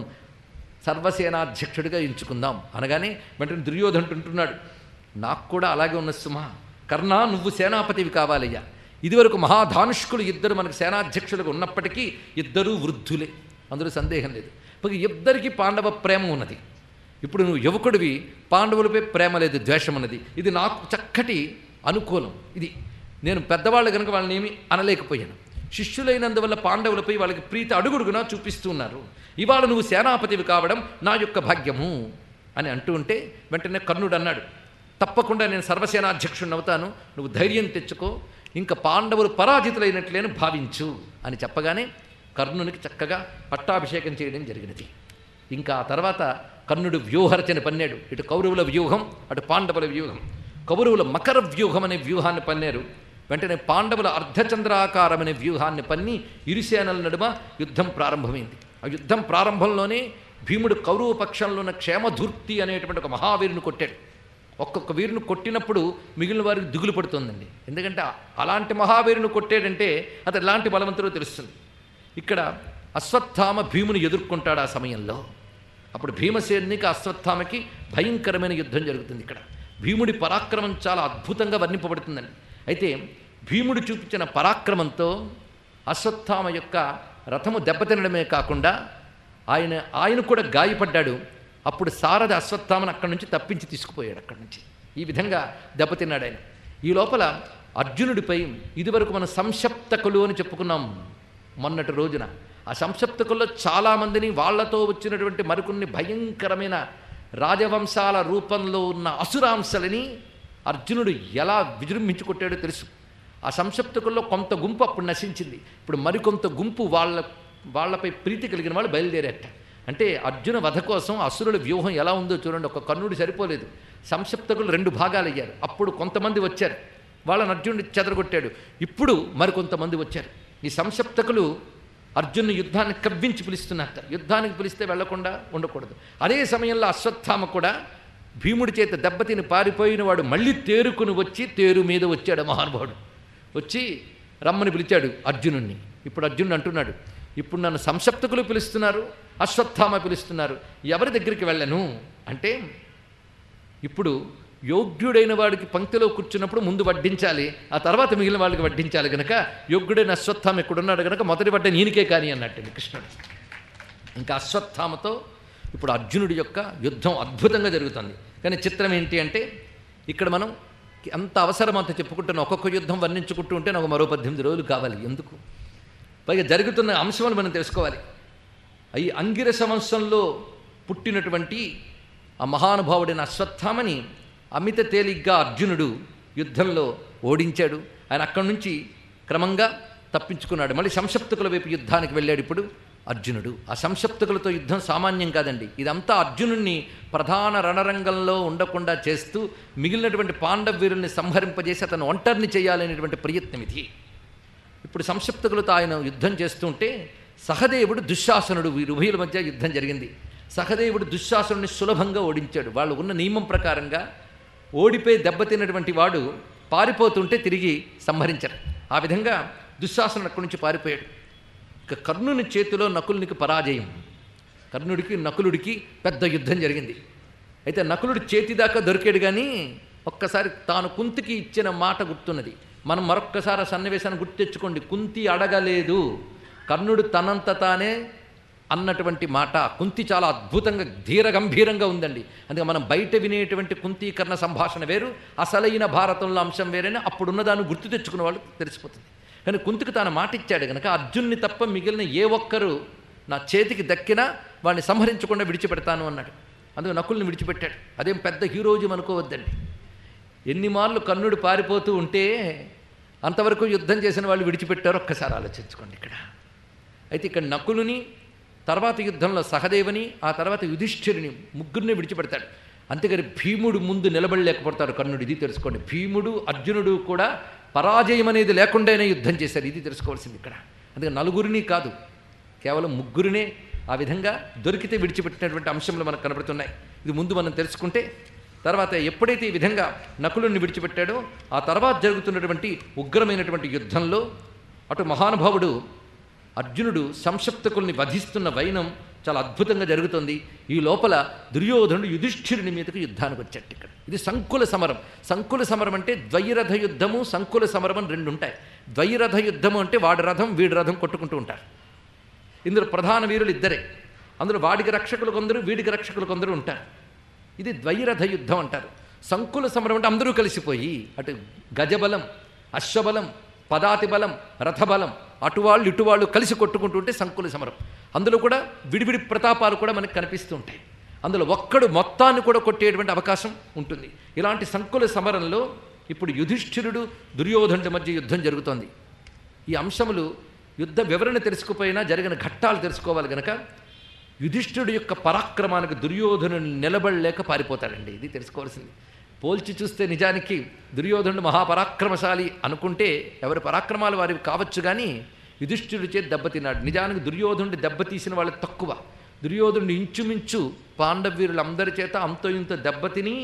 [SPEAKER 1] సర్వసేనాధ్యక్షుడిగా ఎంచుకుందాం అనగానే వెంటనే దుర్యోధనుడు అంటున్నాడు నాకు కూడా అలాగే ఉన్న సుమా కర్ణ నువ్వు సేనాపతివి కావాలయ్యా ఇదివరకు మహాధానుష్కులు ఇద్దరు మనకు సేనాధ్యక్షులుగా ఉన్నప్పటికీ ఇద్దరూ వృద్ధులే అందులో సందేహం లేదు పైగా ఇద్దరికి పాండవ ప్రేమ ఉన్నది ఇప్పుడు నువ్వు యువకుడివి పాండవులపై ప్రేమ లేదు ద్వేషం ఉన్నది ఇది నాకు చక్కటి అనుకూలం ఇది నేను పెద్దవాళ్ళు కనుక వాళ్ళని ఏమీ అనలేకపోయాను శిష్యులైనందువల్ల పాండవులపై వాళ్ళకి ప్రీతి అడుగుడుగునా చూపిస్తూ ఉన్నారు ఇవాళ నువ్వు సేనాపతివి కావడం నా యొక్క భాగ్యము అని అంటూ ఉంటే వెంటనే కర్ణుడు అన్నాడు తప్పకుండా నేను సర్వసేనాధ్యక్షుడిని అవుతాను నువ్వు ధైర్యం తెచ్చుకో ఇంకా పాండవులు పరాజితులైనట్లేని భావించు అని చెప్పగానే కర్ణునికి చక్కగా పట్టాభిషేకం చేయడం జరిగినది ఇంకా ఆ తర్వాత కర్ణుడు వ్యూహరచన పన్నాడు ఇటు కౌరవుల వ్యూహం అటు పాండవుల వ్యూహం కౌరవుల మకర వ్యూహం అనే వ్యూహాన్ని పన్నారు వెంటనే పాండవుల అర్ధచంద్రాకారం అనే వ్యూహాన్ని పన్ని ఇరుసేనల నడుమ యుద్ధం ప్రారంభమైంది ఆ యుద్ధం ప్రారంభంలోనే భీముడు కౌరవ పక్షంలో ఉన్న క్షేమధూర్తి అనేటువంటి ఒక మహావీరుని కొట్టాడు ఒక్కొక్క వీరుని కొట్టినప్పుడు మిగిలిన వారికి దిగులు పడుతుందండి ఎందుకంటే అలాంటి మహావీరుని కొట్టాడంటే అతను ఎలాంటి బలవంతుడో తెలుస్తుంది ఇక్కడ అశ్వత్థామ భీముని ఎదుర్కొంటాడు ఆ సమయంలో అప్పుడు భీమసేనునికి అశ్వత్థామకి భయంకరమైన యుద్ధం జరుగుతుంది ఇక్కడ భీముడి పరాక్రమం చాలా అద్భుతంగా వర్ణింపబడుతుందండి అయితే భీముడు చూపించిన పరాక్రమంతో అశ్వత్థామ యొక్క రథము దెబ్బతినడమే కాకుండా ఆయన ఆయన కూడా గాయపడ్డాడు అప్పుడు సారథ అశ్వత్థామను అక్కడి నుంచి తప్పించి తీసుకుపోయాడు అక్కడి నుంచి ఈ విధంగా దెబ్బతిన్నాడు ఆయన ఈ లోపల అర్జునుడిపై ఇదివరకు మనం సంశప్తకులు అని చెప్పుకున్నాం మొన్నటి రోజున ఆ సంసప్తకుల్లో చాలామందిని వాళ్లతో వచ్చినటువంటి మరికొన్ని భయంకరమైన రాజవంశాల రూపంలో ఉన్న అసురాంశలని అర్జునుడు ఎలా విజృంభించి కొట్టాడో తెలుసు ఆ సంసప్తకుల్లో కొంత గుంపు అప్పుడు నశించింది ఇప్పుడు మరికొంత గుంపు వాళ్ళ వాళ్ళపై ప్రీతి కలిగిన వాళ్ళు బయలుదేరేట అంటే అర్జున వధ కోసం అసురుల వ్యూహం ఎలా ఉందో చూడండి ఒక కర్ణుడు సరిపోలేదు సంసప్తకులు రెండు భాగాలు అయ్యారు అప్పుడు కొంతమంది వచ్చారు వాళ్ళని అర్జునుడి చెదరగొట్టాడు ఇప్పుడు మరికొంతమంది వచ్చారు ఈ సంసప్తకులు అర్జును యుద్ధాన్ని కవ్వించి పిలుస్తున్నట్ట యుద్ధానికి పిలిస్తే వెళ్లకుండా ఉండకూడదు అదే సమయంలో అశ్వత్థామ కూడా భీముడి చేత దెబ్బతిని పారిపోయిన వాడు మళ్ళీ తేరుకుని వచ్చి తేరు మీద వచ్చాడు మహానుభావుడు వచ్చి రమ్మని పిలిచాడు అర్జునుణ్ణి ఇప్పుడు అర్జునుడు అంటున్నాడు ఇప్పుడు నన్ను సంసప్తకులు పిలుస్తున్నారు అశ్వత్థామ పిలుస్తున్నారు ఎవరి దగ్గరికి వెళ్ళను అంటే ఇప్పుడు యోగ్యుడైన వాడికి పంక్తిలో కూర్చున్నప్పుడు ముందు వడ్డించాలి ఆ తర్వాత మిగిలిన వాళ్ళకి వడ్డించాలి కనుక యోగ్యుడైన అశ్వత్థామ ఎక్కడున్నాడు కనుక మొదటి వడ్డ నీనికే కానీ అన్నట్టు కృష్ణుడు ఇంకా అశ్వత్థామతో ఇప్పుడు అర్జునుడి యొక్క యుద్ధం అద్భుతంగా జరుగుతుంది కానీ చిత్రం ఏంటి అంటే ఇక్కడ మనం అంత అవసరం అంత చెప్పుకుంటున్న ఒక్కొక్క యుద్ధం వర్ణించుకుంటూ ఉంటే నాకు మరో పద్దెనిమిది రోజులు కావాలి ఎందుకు పైగా జరుగుతున్న అంశాలు మనం తెలుసుకోవాలి ఈ అంగిరస వంశంలో పుట్టినటువంటి ఆ మహానుభావుడైన అశ్వత్థామని అమిత తేలిగ్గా అర్జునుడు యుద్ధంలో ఓడించాడు ఆయన అక్కడి నుంచి క్రమంగా తప్పించుకున్నాడు మళ్ళీ సంసప్తకుల వైపు యుద్ధానికి వెళ్ళాడు ఇప్పుడు అర్జునుడు ఆ సంసప్తకులతో యుద్ధం సామాన్యం కాదండి ఇదంతా అర్జునుడిని ప్రధాన రణరంగంలో ఉండకుండా చేస్తూ మిగిలినటువంటి పాండవీరుల్ని సంహరింపజేసి అతను ఒంటరిని చేయాలనేటువంటి ప్రయత్నం ఇది ఇప్పుడు సంక్షిప్తకులతో ఆయన యుద్ధం చేస్తుంటే సహదేవుడు దుశ్శాసనుడు వీరుభయుల మధ్య యుద్ధం జరిగింది సహదేవుడు దుశ్శాసనుడిని సులభంగా ఓడించాడు వాళ్ళు ఉన్న నియమం ప్రకారంగా ఓడిపోయి దెబ్బతిన్నటువంటి వాడు పారిపోతుంటే తిరిగి సంహరించారు ఆ విధంగా దుశ్శాసనుడు అక్కడి నుంచి పారిపోయాడు ఇక కర్ణుని చేతిలో నకులునికి పరాజయం కర్ణుడికి నకులుడికి పెద్ద యుద్ధం జరిగింది అయితే నకులుడి చేతి దాకా దొరికాడు కానీ ఒక్కసారి తాను కుంతికి ఇచ్చిన మాట గుర్తున్నది మనం మరొక్కసారి ఆ సన్నివేశాన్ని గుర్తు తెచ్చుకోండి కుంతి అడగలేదు కర్ణుడు తనంత తానే అన్నటువంటి మాట కుంతి చాలా అద్భుతంగా ధీర గంభీరంగా ఉందండి అందుకే మనం బయట వినేటువంటి కుంతీకరణ సంభాషణ వేరు అసలైన భారతంలో అంశం వేరేనే అప్పుడున్న దాన్ని గుర్తు తెచ్చుకున్న వాళ్ళు తెలిసిపోతుంది కానీ కుంతికి తాను మాట ఇచ్చాడు కనుక అర్జున్ని తప్ప మిగిలిన ఏ ఒక్కరు నా చేతికి దక్కినా వాడిని సంహరించకుండా విడిచిపెడతాను అన్నాడు అందుకు నకుల్ని విడిచిపెట్టాడు అదేం పెద్ద హీరోజం అనుకోవద్దండి ఎన్ని మార్లు కర్ణుడు పారిపోతూ ఉంటే అంతవరకు యుద్ధం చేసిన వాళ్ళు విడిచిపెట్టారో ఒక్కసారి ఆలోచించుకోండి ఇక్కడ అయితే ఇక్కడ నకులుని తర్వాత యుద్ధంలో సహదేవుని ఆ తర్వాత యుధిష్ఠిరుని ముగ్గురిని విడిచిపెడతాడు అంతేగాని భీముడు ముందు నిలబడలేకపోతాడు కర్ణుడు ఇది తెలుసుకోండి భీముడు అర్జునుడు కూడా పరాజయం అనేది లేకుండానే యుద్ధం చేశారు ఇది తెలుసుకోవాల్సింది ఇక్కడ అందుకని నలుగురిని కాదు కేవలం ముగ్గురినే ఆ విధంగా దొరికితే విడిచిపెట్టినటువంటి అంశంలో మనకు కనబడుతున్నాయి ఇది ముందు మనం తెలుసుకుంటే తర్వాత ఎప్పుడైతే ఈ విధంగా నకులుని విడిచిపెట్టాడో ఆ తర్వాత జరుగుతున్నటువంటి ఉగ్రమైనటువంటి యుద్ధంలో అటు మహానుభావుడు అర్జునుడు సంక్షప్తకుల్ని వధిస్తున్న వైనం చాలా అద్భుతంగా జరుగుతుంది ఈ లోపల దుర్యోధనుడు యుధిష్ఠిరుని మీదకు యుద్ధానికి వచ్చాడు ఇక్కడ ఇది సంకుల సమరం సంకుల సమరం అంటే ద్వైరథ యుద్ధము సంకుల సమరం అని రెండు ఉంటాయి ద్వైరథ యుద్ధము అంటే వాడి రథం వీడి రథం కొట్టుకుంటూ ఉంటారు ఇందులో ప్రధాన వీరులు ఇద్దరే అందులో వాడికి రక్షకులు కొందరు వీడికి రక్షకులు కొందరు ఉంటారు ఇది ద్వైరథ యుద్ధం అంటారు సంకుల సమరం అంటే అందరూ కలిసిపోయి అటు గజబలం అశ్వబలం పదాతి బలం రథబలం అటువాళ్ళు ఇటువాళ్ళు కలిసి కొట్టుకుంటూ ఉంటే సంకుల సమరం అందులో కూడా విడివిడి ప్రతాపాలు కూడా మనకు కనిపిస్తూ ఉంటాయి అందులో ఒక్కడు మొత్తాన్ని కూడా కొట్టేటువంటి అవకాశం ఉంటుంది ఇలాంటి సంకుల సమరంలో ఇప్పుడు యుధిష్ఠిరుడు దుర్యోధనుడి మధ్య యుద్ధం జరుగుతోంది ఈ అంశములు యుద్ధ వివరణ తెలుసుకుపోయినా జరిగిన ఘట్టాలు తెలుసుకోవాలి గనక యుధిష్ఠుడి యొక్క పరాక్రమానికి దుర్యోధనుని నిలబడలేక పారిపోతాడండి ఇది తెలుసుకోవాల్సింది పోల్చి చూస్తే నిజానికి దుర్యోధనుడు మహాపరాక్రమశాలి అనుకుంటే ఎవరి పరాక్రమాలు వారివి కావచ్చు కానీ యుధిష్ఠుడి చేతి దెబ్బతిన్నాడు నిజానికి దుర్యోధనుడి దెబ్బతీసిన వాళ్ళు తక్కువ దుర్యోధనుడు ఇంచుమించు పాండవీరులందరి చేత అంతో ఇంతో దెబ్బతిని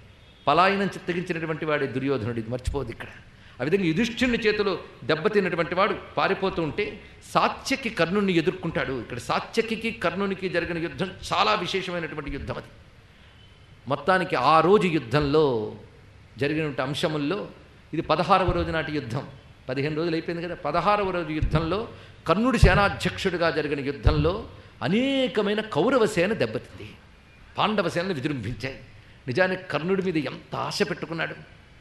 [SPEAKER 1] పలాయనం చిత్తగించినటువంటి వాడే దుర్యోధనుడు ఇది మర్చిపోదు ఇక్కడ ఆ విధంగా యుధిష్ఠుని చేతిలో దెబ్బతిన్నటువంటి వాడు పారిపోతూ ఉంటే సాత్యకి కర్ణుని ఎదుర్కొంటాడు ఇక్కడ సాత్యకి కర్ణునికి జరిగిన యుద్ధం చాలా విశేషమైనటువంటి యుద్ధం అది మొత్తానికి ఆ రోజు యుద్ధంలో జరిగినటువంటి అంశముల్లో ఇది పదహారవ రోజు నాటి యుద్ధం పదిహేను రోజులు అయిపోయింది కదా పదహారవ రోజు యుద్ధంలో కర్ణుడి సేనాధ్యక్షుడిగా జరిగిన యుద్ధంలో అనేకమైన కౌరవ సేన దెబ్బతింది పాండవ సేనలు విజృంభించాయి నిజానికి కర్ణుడి మీద ఎంత ఆశ పెట్టుకున్నాడు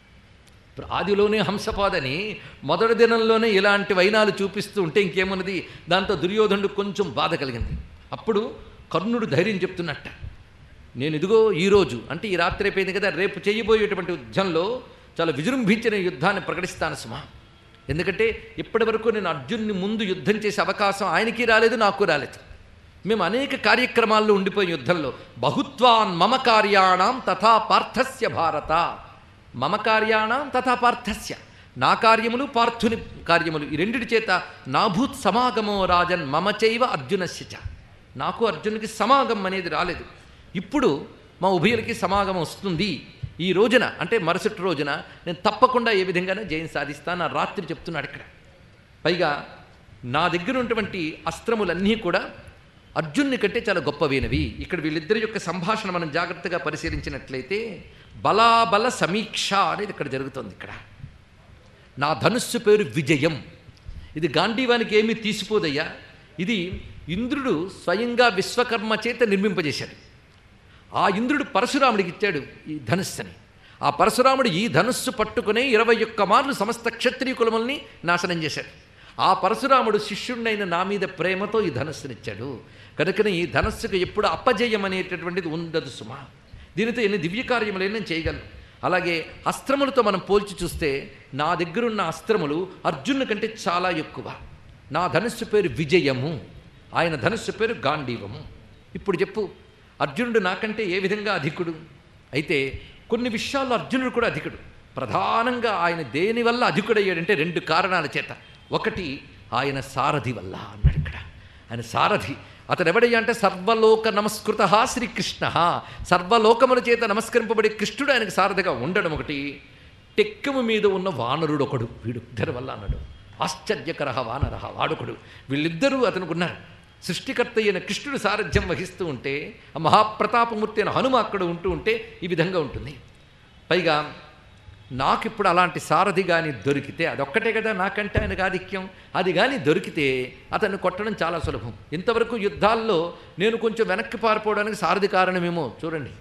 [SPEAKER 1] ఆదిలోనే హంసపాదని మొదటి దినంలోనే ఇలాంటి వైనాలు చూపిస్తూ ఉంటే ఇంకేమున్నది దాంతో దుర్యోధనుడు కొంచెం బాధ కలిగింది అప్పుడు కర్ణుడు ధైర్యం చెప్తున్నట్ట నేను ఇదిగో ఈరోజు అంటే ఈ రాత్రి అయిపోయింది కదా రేపు చేయబోయేటువంటి యుద్ధంలో చాలా విజృంభించిన యుద్ధాన్ని ప్రకటిస్తాను సుమా ఎందుకంటే ఇప్పటి వరకు నేను అర్జున్ని ముందు యుద్ధం చేసే అవకాశం ఆయనకి రాలేదు నాకు రాలేదు మేము అనేక కార్యక్రమాల్లో ఉండిపోయిన యుద్ధంలో బహుత్వాన్ మమ కార్యాణం తథా పార్థస్య భారత మమ కార్యాణం తథా పార్థస్య నా కార్యములు పార్థుని కార్యములు ఈ రెండిటి చేత నాభూత్ సమాగమో రాజన్ మమ చైవ అర్జునస్య చ నాకు అర్జునుడికి సమాగమం అనేది రాలేదు ఇప్పుడు మా ఉభయులకి సమాగమం వస్తుంది ఈ రోజున అంటే మరుసటి రోజున నేను తప్పకుండా ఏ విధంగానే జయం సాధిస్తాను ఆ రాత్రి చెప్తున్నాడు ఇక్కడ పైగా నా దగ్గర ఉన్నటువంటి అస్త్రములన్నీ కూడా అర్జున్ని కంటే చాలా గొప్పవైనవి ఇక్కడ వీళ్ళిద్దరి యొక్క సంభాషణ మనం జాగ్రత్తగా పరిశీలించినట్లయితే బలాబల సమీక్ష అనేది ఇక్కడ జరుగుతుంది ఇక్కడ నా ధనుస్సు పేరు విజయం ఇది గాంధీవానికి ఏమీ తీసిపోదయ్యా ఇది ఇంద్రుడు స్వయంగా విశ్వకర్మ చేత నిర్మింపజేశాడు ఆ ఇంద్రుడు పరశురాముడికి ఇచ్చాడు ఈ ధనుస్సుని ఆ పరశురాముడు ఈ ధనుస్సు పట్టుకునే ఇరవై ఒక్క మార్లు సమస్త క్షత్రియ కులముల్ని నాశనం చేశాడు ఆ పరశురాముడు శిష్యుడినైన నా మీద ప్రేమతో ఈ ధనస్సునిచ్చాడు కనుకనే ఈ ధనస్సుకు ఎప్పుడు అపజయం అనేటటువంటిది ఉండదు సుమా దీనితో ఎన్ని దివ్యకార్యములైనా నేను చేయగలను అలాగే అస్త్రములతో మనం పోల్చి చూస్తే నా దగ్గరున్న అస్త్రములు అర్జును కంటే చాలా ఎక్కువ నా ధనుస్సు పేరు విజయము ఆయన ధనుస్సు పేరు గాంధీవము ఇప్పుడు చెప్పు అర్జునుడు నాకంటే ఏ విధంగా అధికుడు అయితే కొన్ని విషయాల్లో అర్జునుడు కూడా అధికుడు ప్రధానంగా ఆయన దేని వల్ల అధికుడయ్యాడంటే రెండు కారణాల చేత ఒకటి ఆయన సారథి వల్ల అన్నాడు ఇక్కడ ఆయన సారథి అతను ఎవడయ్యా అంటే సర్వలోక నమస్కృత శ్రీకృష్ణ సర్వలోకముల చేత నమస్కరింపబడే కృష్ణుడు ఆయనకు సారథిగా ఉండడం ఒకటి టెక్కము మీద ఉన్న వానరుడు ఒకడు వీడు ఇద్దరి వల్ల అన్నాడు ఆశ్చర్యకర వానర వాడుకుడు వీళ్ళిద్దరూ అతనికి ఉన్నారు సృష్టికర్త అయిన కృష్ణుడు సారథ్యం వహిస్తూ ఉంటే ఆ మహాప్రతాపమూర్తి అయిన హనుమ అక్కడ ఉంటూ ఉంటే ఈ విధంగా ఉంటుంది పైగా నాకు ఇప్పుడు అలాంటి సారథి కానీ దొరికితే అదొక్కటే కదా నాకంటే ఆయనకు ఆధిక్యం అది కానీ దొరికితే అతన్ని కొట్టడం చాలా సులభం ఇంతవరకు యుద్ధాల్లో నేను కొంచెం వెనక్కి పారిపోవడానికి సారథి కారణమేమో చూడండి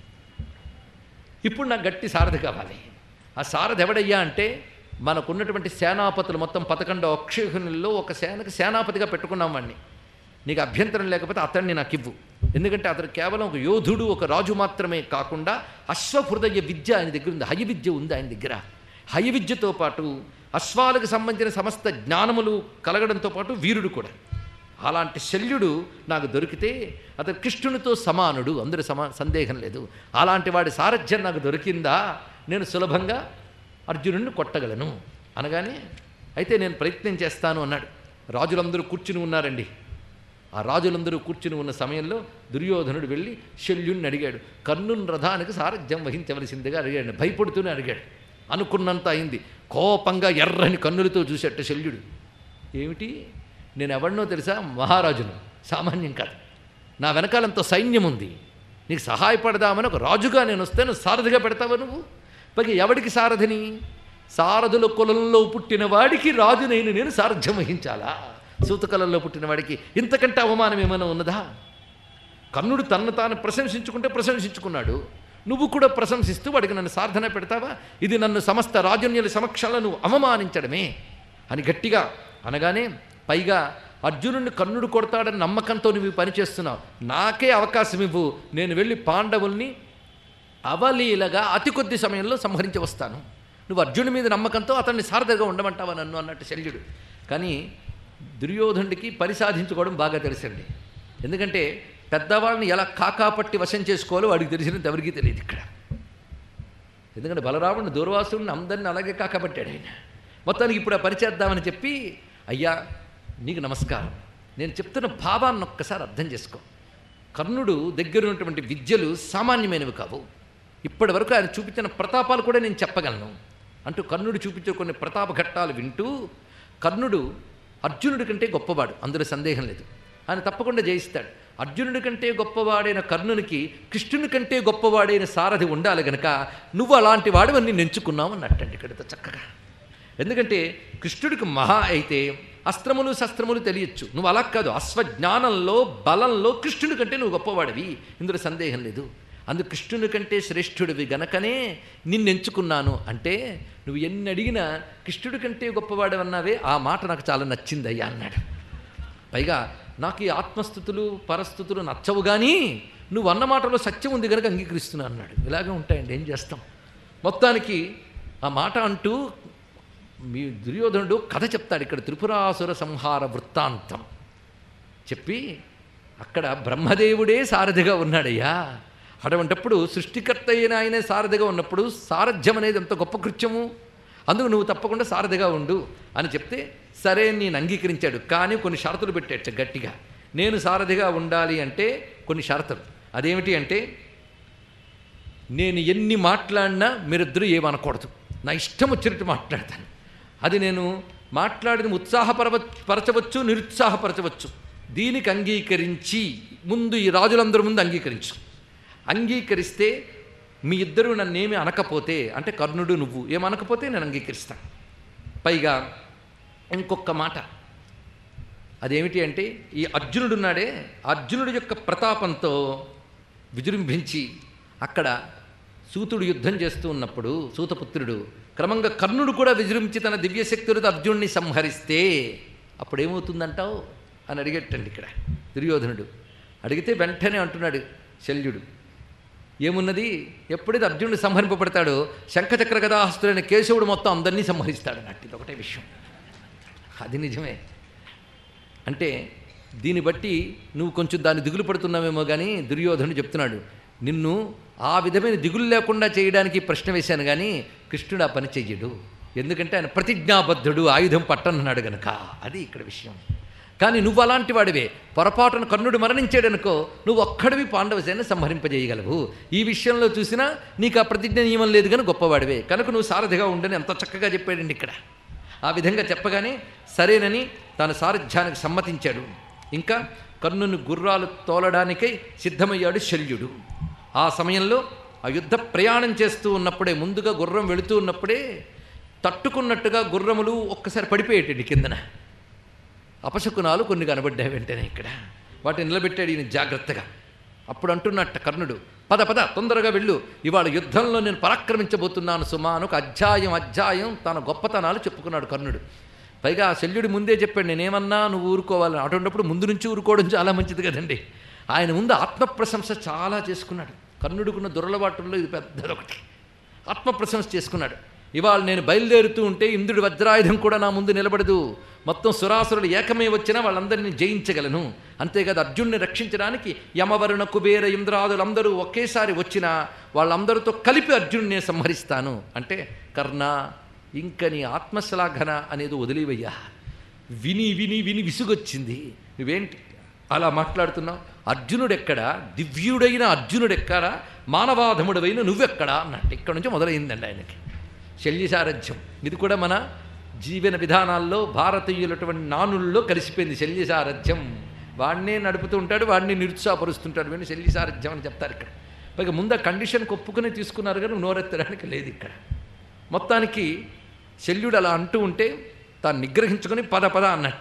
[SPEAKER 1] ఇప్పుడు నాకు గట్టి సారథి కావాలి ఆ సారథి ఎవడయ్యా అంటే మనకున్నటువంటి సేనాపతులు మొత్తం పదకొండో అక్షయునుల్లో ఒక సేనకి సేనాపతిగా పెట్టుకున్నాం వాడిని నీకు అభ్యంతరం లేకపోతే అతన్ని నాకు ఇవ్వు ఎందుకంటే అతడు కేవలం ఒక యోధుడు ఒక రాజు మాత్రమే కాకుండా అశ్వహృదయ విద్య ఆయన దగ్గర ఉంది హయ విద్య ఉంది ఆయన దగ్గర హయ విద్యతో పాటు అశ్వాలకు సంబంధించిన సమస్త జ్ఞానములు కలగడంతో పాటు వీరుడు కూడా అలాంటి శల్యుడు నాకు దొరికితే అతను కృష్ణునితో సమానుడు అందరూ సమా సందేహం లేదు అలాంటి వాడి సారథ్యం నాకు దొరికిందా నేను సులభంగా అర్జునుడిని కొట్టగలను అనగానే అయితే నేను ప్రయత్నం చేస్తాను అన్నాడు రాజులందరూ కూర్చుని ఉన్నారండి ఆ రాజులందరూ కూర్చుని ఉన్న సమయంలో దుర్యోధనుడు వెళ్ళి శల్యుణ్ణి అడిగాడు కర్ణున్ రథానికి సారథ్యం వహించవలసిందిగా అడిగాడు భయపడుతూనే అడిగాడు అనుకున్నంత అయింది కోపంగా ఎర్రని కన్నులతో చూసేట శల్యుడు ఏమిటి నేను ఎవరినో తెలుసా మహారాజును సామాన్యం కాదు నా వెనకాలంత సైన్యం ఉంది నీకు సహాయపడదామని ఒక రాజుగా నేను వస్తే నువ్వు సారథిగా పెడతావా నువ్వు పైగా ఎవడికి సారథిని సారథుల కులంలో పుట్టిన వాడికి రాజునైన నేను సారథ్యం వహించాలా సూతకలంలో పుట్టిన వాడికి ఇంతకంటే అవమానం ఏమైనా ఉన్నదా కర్ణుడు తన్ను తాను ప్రశంసించుకుంటే ప్రశంసించుకున్నాడు నువ్వు కూడా ప్రశంసిస్తూ వాడికి నన్ను సాధన పెడతావా ఇది నన్ను సమస్త రాజన్యుల సమక్షంలో నువ్వు అవమానించడమే అని గట్టిగా అనగానే పైగా అర్జునుడిని కర్ణుడు కొడతాడని నమ్మకంతో నువ్వు ఈ పని చేస్తున్నావు నాకే అవకాశం ఇవ్వు నేను వెళ్ళి పాండవుల్ని అవలీలగా అతి కొద్ది సమయంలో సంహరించి వస్తాను నువ్వు అర్జునుడి మీద నమ్మకంతో అతన్ని సారథిగా ఉండమంటావా నన్ను అన్నట్టు శల్యుడు కానీ దుర్యోధనుడికి పరిసాధించుకోవడం బాగా తెలుసండి ఎందుకంటే పెద్దవాళ్ళని ఎలా కాకాపట్టి వశం చేసుకోవాలో వాడికి తెలిసినంత ఎవరికీ తెలియదు ఇక్కడ ఎందుకంటే బలరాముడిని దూర్వాసుడిని అందరిని అలాగే కాకపట్టాడు ఆయన మొత్తానికి ఇప్పుడు ఆ పరిచేద్దామని చెప్పి అయ్యా నీకు నమస్కారం నేను చెప్తున్న భావాన్ని ఒక్కసారి అర్థం చేసుకో కర్ణుడు దగ్గర ఉన్నటువంటి విద్యలు సామాన్యమైనవి కావు ఇప్పటి వరకు ఆయన చూపించిన ప్రతాపాలు కూడా నేను చెప్పగలను అంటూ కర్ణుడు చూపించే కొన్ని ప్రతాప ఘట్టాలు వింటూ కర్ణుడు అర్జునుడి కంటే గొప్పవాడు అందులో సందేహం లేదు ఆయన తప్పకుండా జయిస్తాడు అర్జునుడి కంటే గొప్పవాడైన కర్ణునికి కృష్ణుని కంటే గొప్పవాడైన సారథి ఉండాలి గనక నువ్వు అలాంటి వాడివన్నీ నెంచుకున్నావు అన్నట్టండి ఇక్కడ చక్కగా ఎందుకంటే కృష్ణుడికి మహా అయితే అస్త్రములు శస్త్రములు తెలియచ్చు నువ్వు అలా కాదు అశ్వజ్ఞానంలో బలంలో కృష్ణుడి కంటే నువ్వు గొప్పవాడివి ఇందులో సందేహం లేదు అందుకు కృష్ణుని కంటే శ్రేష్ఠుడివి గనకనే నిన్ను ఎంచుకున్నాను అంటే నువ్వు ఎన్ని అడిగినా కృష్ణుడి కంటే గొప్పవాడవన్నావే ఆ మాట నాకు చాలా నచ్చింది అయ్యా అన్నాడు పైగా నాకు ఈ ఆత్మస్థుతులు పరస్థుతులు నచ్చవు కానీ నువ్వు అన్న మాటలో సత్యం ఉంది కనుక అంగీకరిస్తున్నా అన్నాడు ఇలాగే ఉంటాయండి ఏం చేస్తాం మొత్తానికి ఆ మాట అంటూ మీ దుర్యోధనుడు కథ చెప్తాడు ఇక్కడ త్రిపురాసుర సంహార వృత్తాంతం చెప్పి అక్కడ బ్రహ్మదేవుడే సారథిగా ఉన్నాడయ్యా అటువంటప్పుడు సృష్టికర్త అయిన ఆయనే సారథిగా ఉన్నప్పుడు సారథ్యం అనేది ఎంత గొప్ప కృత్యము అందుకు నువ్వు తప్పకుండా సారథిగా ఉండు అని చెప్తే సరే నేను అంగీకరించాడు కానీ కొన్ని షరతులు పెట్టాడు గట్టిగా నేను సారథిగా ఉండాలి అంటే కొన్ని షరతులు అదేమిటి అంటే నేను ఎన్ని మాట్లాడినా మీరిద్దరూ ఏమనకూడదు నా ఇష్టం వచ్చినట్టు మాట్లాడతాను అది నేను మాట్లాడిన ఉత్సాహపరవ పరచవచ్చు నిరుత్సాహపరచవచ్చు దీనికి అంగీకరించి ముందు ఈ రాజులందరి ముందు అంగీకరించు అంగీకరిస్తే మీ ఇద్దరు నన్నేమి అనకపోతే అంటే కర్ణుడు నువ్వు ఏమనకపోతే నేను అంగీకరిస్తాను పైగా ఇంకొక మాట అదేమిటి అంటే ఈ అర్జునుడున్నాడే అర్జునుడి యొక్క ప్రతాపంతో విజృంభించి అక్కడ సూతుడు యుద్ధం చేస్తూ ఉన్నప్పుడు సూతపుత్రుడు క్రమంగా కర్ణుడు కూడా విజృంభించి తన దివ్యశక్తులతో అర్జునుడిని సంహరిస్తే అప్పుడు ఏమవుతుందంటావు అని అడిగేటండి ఇక్కడ దుర్యోధనుడు అడిగితే వెంటనే అంటున్నాడు శల్యుడు ఏమున్నది ఎప్పుడైతే అర్జునుడు సంహరింపబడతాడో శంఖచక్ర గదాహస్తుడైన కేశవుడు మొత్తం అందరినీ సంహరిస్తాడు అన్నట్టు ఇది ఒకటే విషయం అది నిజమే అంటే దీన్ని బట్టి నువ్వు కొంచెం దాన్ని దిగులు పడుతున్నావేమో కానీ దుర్యోధనుడు చెప్తున్నాడు నిన్ను ఆ విధమైన దిగులు లేకుండా చేయడానికి ప్రశ్న వేశాను కానీ కృష్ణుడు ఆ పని చెయ్యడు ఎందుకంటే ఆయన ప్రతిజ్ఞాబద్ధుడు ఆయుధం పట్టనన్నాడు గనక అది ఇక్కడ విషయం కానీ నువ్వు అలాంటి వాడివే పొరపాటున కర్ణుడు మరణించాడనుకో నువ్వు ఒక్కడివి పాండవసేన సంహరింపజేయగలవు ఈ విషయంలో చూసినా నీకు ఆ ప్రతిజ్ఞ నియమం లేదు కానీ గొప్పవాడివే కనుక నువ్వు సారథిగా ఉండని ఎంత చక్కగా చెప్పాడండి ఇక్కడ ఆ విధంగా చెప్పగానే సరేనని తన సారథ్యానికి సమ్మతించాడు ఇంకా కర్ణుని గుర్రాలు తోలడానికై సిద్ధమయ్యాడు శల్యుడు ఆ సమయంలో ఆ యుద్ధ ప్రయాణం చేస్తూ ఉన్నప్పుడే ముందుగా గుర్రం వెళుతూ ఉన్నప్పుడే తట్టుకున్నట్టుగా గుర్రములు ఒక్కసారి పడిపోయేటండి కిందన అపశకునాలు కొన్ని కనబడ్డాయి వెంటనే ఇక్కడ వాటిని నిలబెట్టాడు ఈయన జాగ్రత్తగా అప్పుడు అంటున్నట్ట కర్ణుడు పద పద తొందరగా వెళ్ళు ఇవాళ యుద్ధంలో నేను పరాక్రమించబోతున్నాను సుమా అని ఒక అధ్యాయం అధ్యాయం తన గొప్పతనాలు చెప్పుకున్నాడు కర్ణుడు పైగా ఆ శల్యుడి ముందే చెప్పాడు నేనేమన్నా నువ్వు ఊరుకోవాలని అటువంటిప్పుడు ముందు నుంచి ఊరుకోవడం చాలా మంచిది కదండి ఆయన ముందు ఆత్మప్రశంస చాలా చేసుకున్నాడు కర్ణుడికున్న దురలవాటుల్లో ఇది పెద్దదొకటి ఆత్మప్రశంస చేసుకున్నాడు ఇవాళ నేను బయలుదేరుతూ ఉంటే ఇంద్రుడి వజ్రాయుధం కూడా నా ముందు నిలబడదు మొత్తం సురాసురులు ఏకమే వచ్చినా వాళ్ళందరినీ జయించగలను అంతేకాదు అర్జున్ని రక్షించడానికి యమవరుణ కుబేర ఇంద్రాదులందరూ ఒకేసారి వచ్చినా వాళ్ళందరితో కలిపి అర్జునుడిని సంహరిస్తాను అంటే కర్ణ ఇంక నీ ఆత్మశ్లాఘన అనేది వదిలివయ్యా విని విని విని విసుగొచ్చింది నువ్వేంటి అలా మాట్లాడుతున్నావు అర్జునుడెక్కడా దివ్యుడైన అర్జునుడెక్కడా మానవాధముడవైన నువ్వెక్కడా అన్నట్టు ఇక్కడ నుంచి మొదలైందండి ఆయనకి శల్యసారథ్యం ఇది కూడా మన జీవన విధానాల్లో భారతీయులటువంటి నానుల్లో కలిసిపోయింది శల్యసారథ్యం వాడినే నడుపుతూ ఉంటాడు వాడిని నిరుత్సాహపరుస్తుంటాడు వీడిని శల్యసారథ్యం అని చెప్తారు ఇక్కడ పైగా ముందు ఆ కండిషన్ ఒప్పుకుని తీసుకున్నారు కానీ నోరెత్తడానికి లేదు ఇక్కడ మొత్తానికి శల్యుడు అలా అంటూ ఉంటే తాను నిగ్రహించుకొని పద పద అన్నట్ట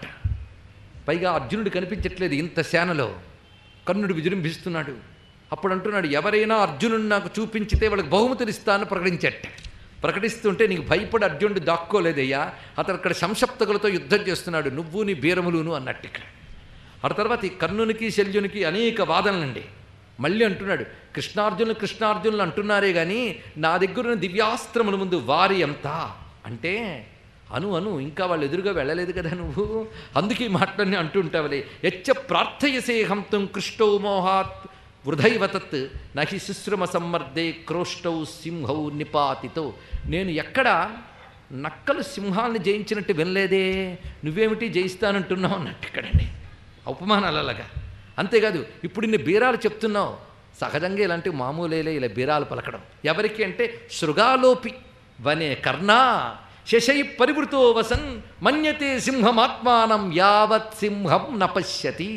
[SPEAKER 1] పైగా అర్జునుడు కనిపించట్లేదు ఇంత సేనలో కర్ణుడు విజృంభిస్తున్నాడు అప్పుడు అంటున్నాడు ఎవరైనా అర్జునుడు నాకు చూపించితే వాళ్ళకి బహుమతులు ఇస్తానని ప్రకటించట ప్రకటిస్తుంటే నీకు భయపడి అర్జునుడు దాక్కోలేదయ్యా అతను అక్కడ సంసప్తకులతో యుద్ధం చేస్తున్నాడు నువ్వు నీ బీరములును అన్నట్టు ఇక్కడ ఆ తర్వాత ఈ కర్ణునికి శల్యునికి అనేక వాదనలండి మళ్ళీ అంటున్నాడు కృష్ణార్జునులు కృష్ణార్జునులు అంటున్నారే కానీ నా దగ్గర ఉన్న దివ్యాస్త్రముల ముందు వారి ఎంత అంటే అను అను ఇంకా వాళ్ళు ఎదురుగా వెళ్ళలేదు కదా నువ్వు అందుకే ఈ మాటలన్నీ అంటుంటావులే ఎచ్చ ప్రార్థయసే హంతం కృష్టౌ మోహాత్ వృధైవతత్ నహి శుశ్రమ సమ్మర్దే క్రోష్టౌ సింహౌ నిపాతితో నేను ఎక్కడ నక్కలు సింహాల్ని జయించినట్టు వినలేదే నువ్వేమిటి జయిస్తానంటున్నావు అన్నట్టు ఇక్కడండి ఉపమానాలు అలాగా అంతేకాదు ఇప్పుడు ఇన్ని బీరాలు చెప్తున్నావు సహజంగా ఇలాంటి మామూలేలే ఇలా బీరాలు పలకడం ఎవరికి అంటే శృగాలోపి వనే కర్ణా శశై పరివృతో వసన్ మన్యతే సింహమాత్మానం యావత్ సింహం నపశ్యతి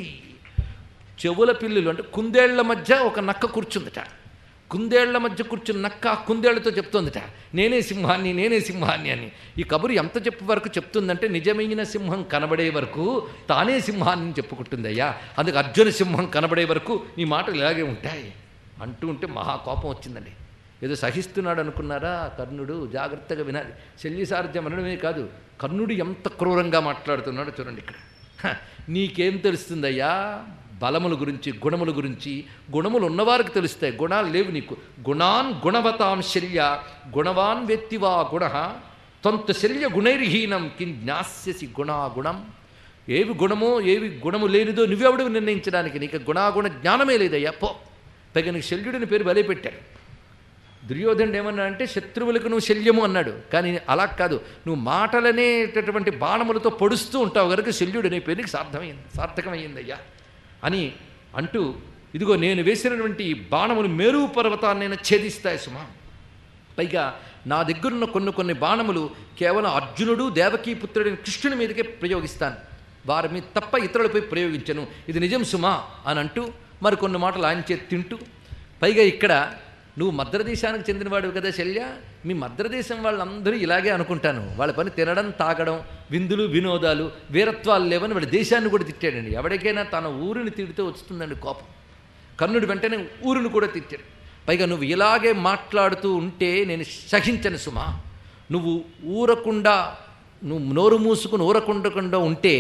[SPEAKER 1] చెవుల పిల్లులు అంటే కుందేళ్ల మధ్య ఒక నక్క కూర్చుందట కుందేళ్ల మధ్య కూర్చున్న నక్క ఆ కుందేళ్లతో చెప్తోందట నేనే సింహాన్ని నేనే సింహాన్ని అని ఈ కబురు ఎంత చెప్పు వరకు చెప్తుందంటే నిజమైన సింహం కనబడే వరకు తానే సింహాన్ని చెప్పుకుంటుందయ్యా అందుకు అర్జున సింహం కనబడే వరకు నీ మాటలు ఇలాగే ఉంటాయి అంటూ ఉంటే మహా కోపం వచ్చిందండి ఏదో సహిస్తున్నాడు అనుకున్నారా కర్ణుడు జాగ్రత్తగా వినాలి శల్యసారథ్యం అనడమే కాదు కర్ణుడు ఎంత క్రూరంగా మాట్లాడుతున్నాడో చూడండి ఇక్కడ హ, నీకేం తెలుస్తుందయ్యా బలముల గురించి గుణముల గురించి గుణములు ఉన్నవారికి తెలుస్తాయి గుణాలు లేవు నీకు గుణాన్ గుణవతాం శల్య గుణవాన్ వ్యక్తివా గుణ తొంత శల్య గుణైర్హీనం కిం జ్ఞాస్యసి గుణాగుణం ఏవి గుణమో ఏవి గుణము లేనిదో నువ్వెవడు నిర్ణయించడానికి నీకు గుణాగుణ జ్ఞానమే లేదయ్యా పో పైగా నీకు శల్యుడిని పేరు బలే పెట్టాడు దుర్యోధనుడు ఏమన్నా అంటే శత్రువులకు నువ్వు శల్యము అన్నాడు కానీ అలా కాదు నువ్వు మాటలనేటటువంటి బాణములతో పొడుస్తూ ఉంటావు కనుక శల్యుడు అనే పేరు నీకు సార్థమైంది సార్థకమైందయ్యా అని అంటూ ఇదిగో నేను వేసినటువంటి ఈ బాణములు మేరు పర్వతాన్ని నేను ఛేదిస్తాయి సుమా పైగా నా దగ్గరున్న కొన్ని కొన్ని బాణములు కేవలం అర్జునుడు దేవకీ పుత్రుడైన కృష్ణుని మీదకే ప్రయోగిస్తాను వారి మీద తప్ప ఇతరులపై ప్రయోగించను ఇది నిజం సుమా అని అంటూ మరి కొన్ని మాటలు ఆయన చేతి తింటూ పైగా ఇక్కడ నువ్వు మద్రదేశానికి చెందినవాడు కదా శల్య మీ మద్రదేశం వాళ్ళందరూ ఇలాగే అనుకుంటాను వాళ్ళ పని తినడం తాగడం విందులు వినోదాలు వీరత్వాలు లేవని వాళ్ళ దేశాన్ని కూడా తిట్టాడండి ఎవరికైనా తన ఊరిని తిడితే వస్తుందండి కోపం కర్ణుడు వెంటనే ఊరిని కూడా తిట్టాడు పైగా నువ్వు ఇలాగే మాట్లాడుతూ ఉంటే నేను సహించను సుమా నువ్వు ఊరకుండా నువ్వు నోరు మూసుకుని ఊరకుండకుండా ఉంటే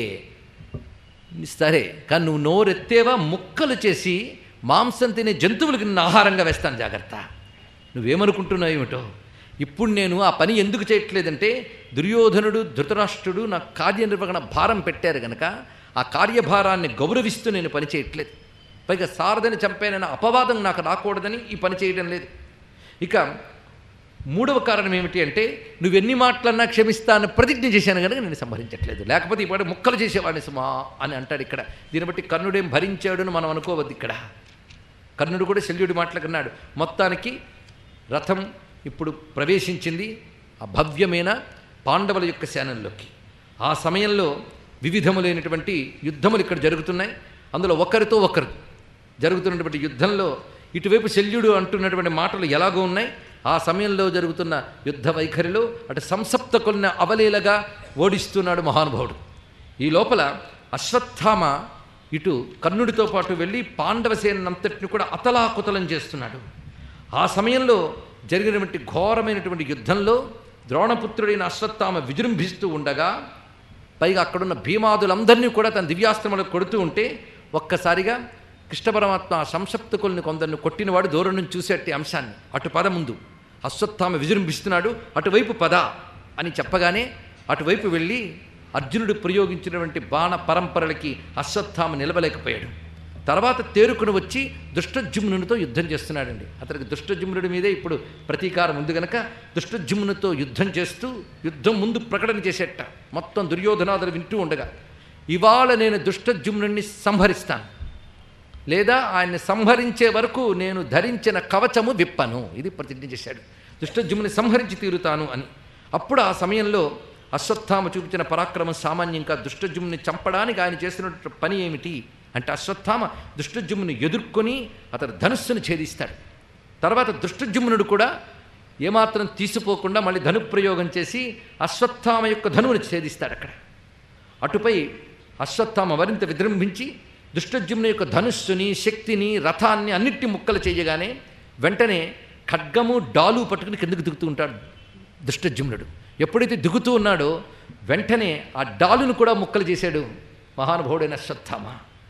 [SPEAKER 1] సరే కానీ నువ్వు నోరెత్తేవా ముక్కలు చేసి మాంసం తినే జంతువులకి నిన్ను ఆహారంగా వేస్తాను జాగ్రత్త నువ్వేమనుకుంటున్నావు ఏమిటో ఇప్పుడు నేను ఆ పని ఎందుకు చేయట్లేదంటే దుర్యోధనుడు ధృతరాష్ట్రుడు నా కార్యనిర్వహణ భారం పెట్టారు గనక ఆ కార్యభారాన్ని గౌరవిస్తూ నేను పని చేయట్లేదు పైగా సారథని చంపానన్న అపవాదం నాకు రాకూడదని ఈ పని చేయడం లేదు ఇక మూడవ కారణం ఏమిటి అంటే నువ్వెన్ని మాటలన్నా క్షమిస్తాను ప్రతిజ్ఞ చేశాను కనుక నేను సంహరించట్లేదు లేకపోతే ఇప్పుడు ముక్కలు చేసేవాడిని సుమా అని అంటాడు ఇక్కడ దీన్ని బట్టి కర్ణుడేం భరించాడు అని మనం అనుకోవద్దు ఇక్కడ కర్ణుడు కూడా శల్యుడి మాటలకన్నాడు మొత్తానికి రథం ఇప్పుడు ప్రవేశించింది ఆ భవ్యమైన పాండవుల యొక్క సేనల్లోకి ఆ సమయంలో వివిధములైనటువంటి యుద్ధములు ఇక్కడ జరుగుతున్నాయి అందులో ఒకరితో ఒకరు జరుగుతున్నటువంటి యుద్ధంలో ఇటువైపు శల్యుడు అంటున్నటువంటి మాటలు ఎలాగో ఉన్నాయి ఆ సమయంలో జరుగుతున్న యుద్ధ వైఖరిలో అటు సంసప్తకున్న అవలీలగా ఓడిస్తున్నాడు మహానుభావుడు ఈ లోపల అశ్వత్థామ ఇటు కర్ణుడితో పాటు వెళ్ళి పాండవ సేనంతటిని కూడా అతలాకుతలం చేస్తున్నాడు ఆ సమయంలో జరిగినటువంటి ఘోరమైనటువంటి యుద్ధంలో ద్రోణపుత్రుడైన అశ్వత్థామ విజృంభిస్తూ ఉండగా పైగా అక్కడున్న భీమాదులందరినీ కూడా తన దివ్యాస్త్రములకు కొడుతూ ఉంటే ఒక్కసారిగా కృష్ణ పరమాత్మ ఆ సంసప్తకుల్ని కొందరిని కొట్టినవాడు దూరం నుంచి చూసేటి అంశాన్ని అటు పద ముందు అశ్వత్థామ విజృంభిస్తున్నాడు అటువైపు పద అని చెప్పగానే అటువైపు వెళ్ళి అర్జునుడు ప్రయోగించినటువంటి బాణ పరంపరలకి అశ్వత్థామ నిలవలేకపోయాడు తర్వాత తేరుకుని వచ్చి దుష్టజుమ్నునితో యుద్ధం చేస్తున్నాడండి అతనికి దుష్టజుమ్నుడి మీదే ఇప్పుడు ప్రతీకారం ఉంది గనక దుష్టజుమ్నునితో యుద్ధం చేస్తూ యుద్ధం ముందు ప్రకటన చేసేట మొత్తం దుర్యోధనాదులు వింటూ ఉండగా ఇవాళ నేను దుష్టజుమ్నుడిని సంహరిస్తాను లేదా ఆయన్ని సంహరించే వరకు నేను ధరించిన కవచము విప్పను ఇది ప్రతిజ్ఞ చేశాడు దుష్టజుమ్ని సంహరించి తీరుతాను అని అప్పుడు ఆ సమయంలో అశ్వత్థామ చూపించిన పరాక్రమం సామాన్యంగా దుష్టజుమ్ని చంపడానికి ఆయన చేసినటువంటి పని ఏమిటి అంటే అశ్వత్థామ దుష్టజుమ్ని ఎదుర్కొని అతను ధనుస్సును ఛేదిస్తాడు తర్వాత దుష్టజుమ్నుడు కూడా ఏమాత్రం తీసిపోకుండా మళ్ళీ ధనుప్రయోగం చేసి అశ్వత్థామ యొక్క ధనువుని ఛేదిస్తాడు అక్కడ అటుపై అశ్వత్థామ మరింత విజృంభించి దుష్టజుమ్న యొక్క ధనుస్సుని శక్తిని రథాన్ని అన్నిటి ముక్కలు చేయగానే వెంటనే ఖడ్గము డాలు పట్టుకుని కిందకు దిగుతూ ఉంటాడు దుష్టజుమ్నుడు ఎప్పుడైతే దిగుతూ ఉన్నాడో వెంటనే ఆ డాలును కూడా ముక్కలు చేశాడు మహానుభావుడైన అశ్వత్థామ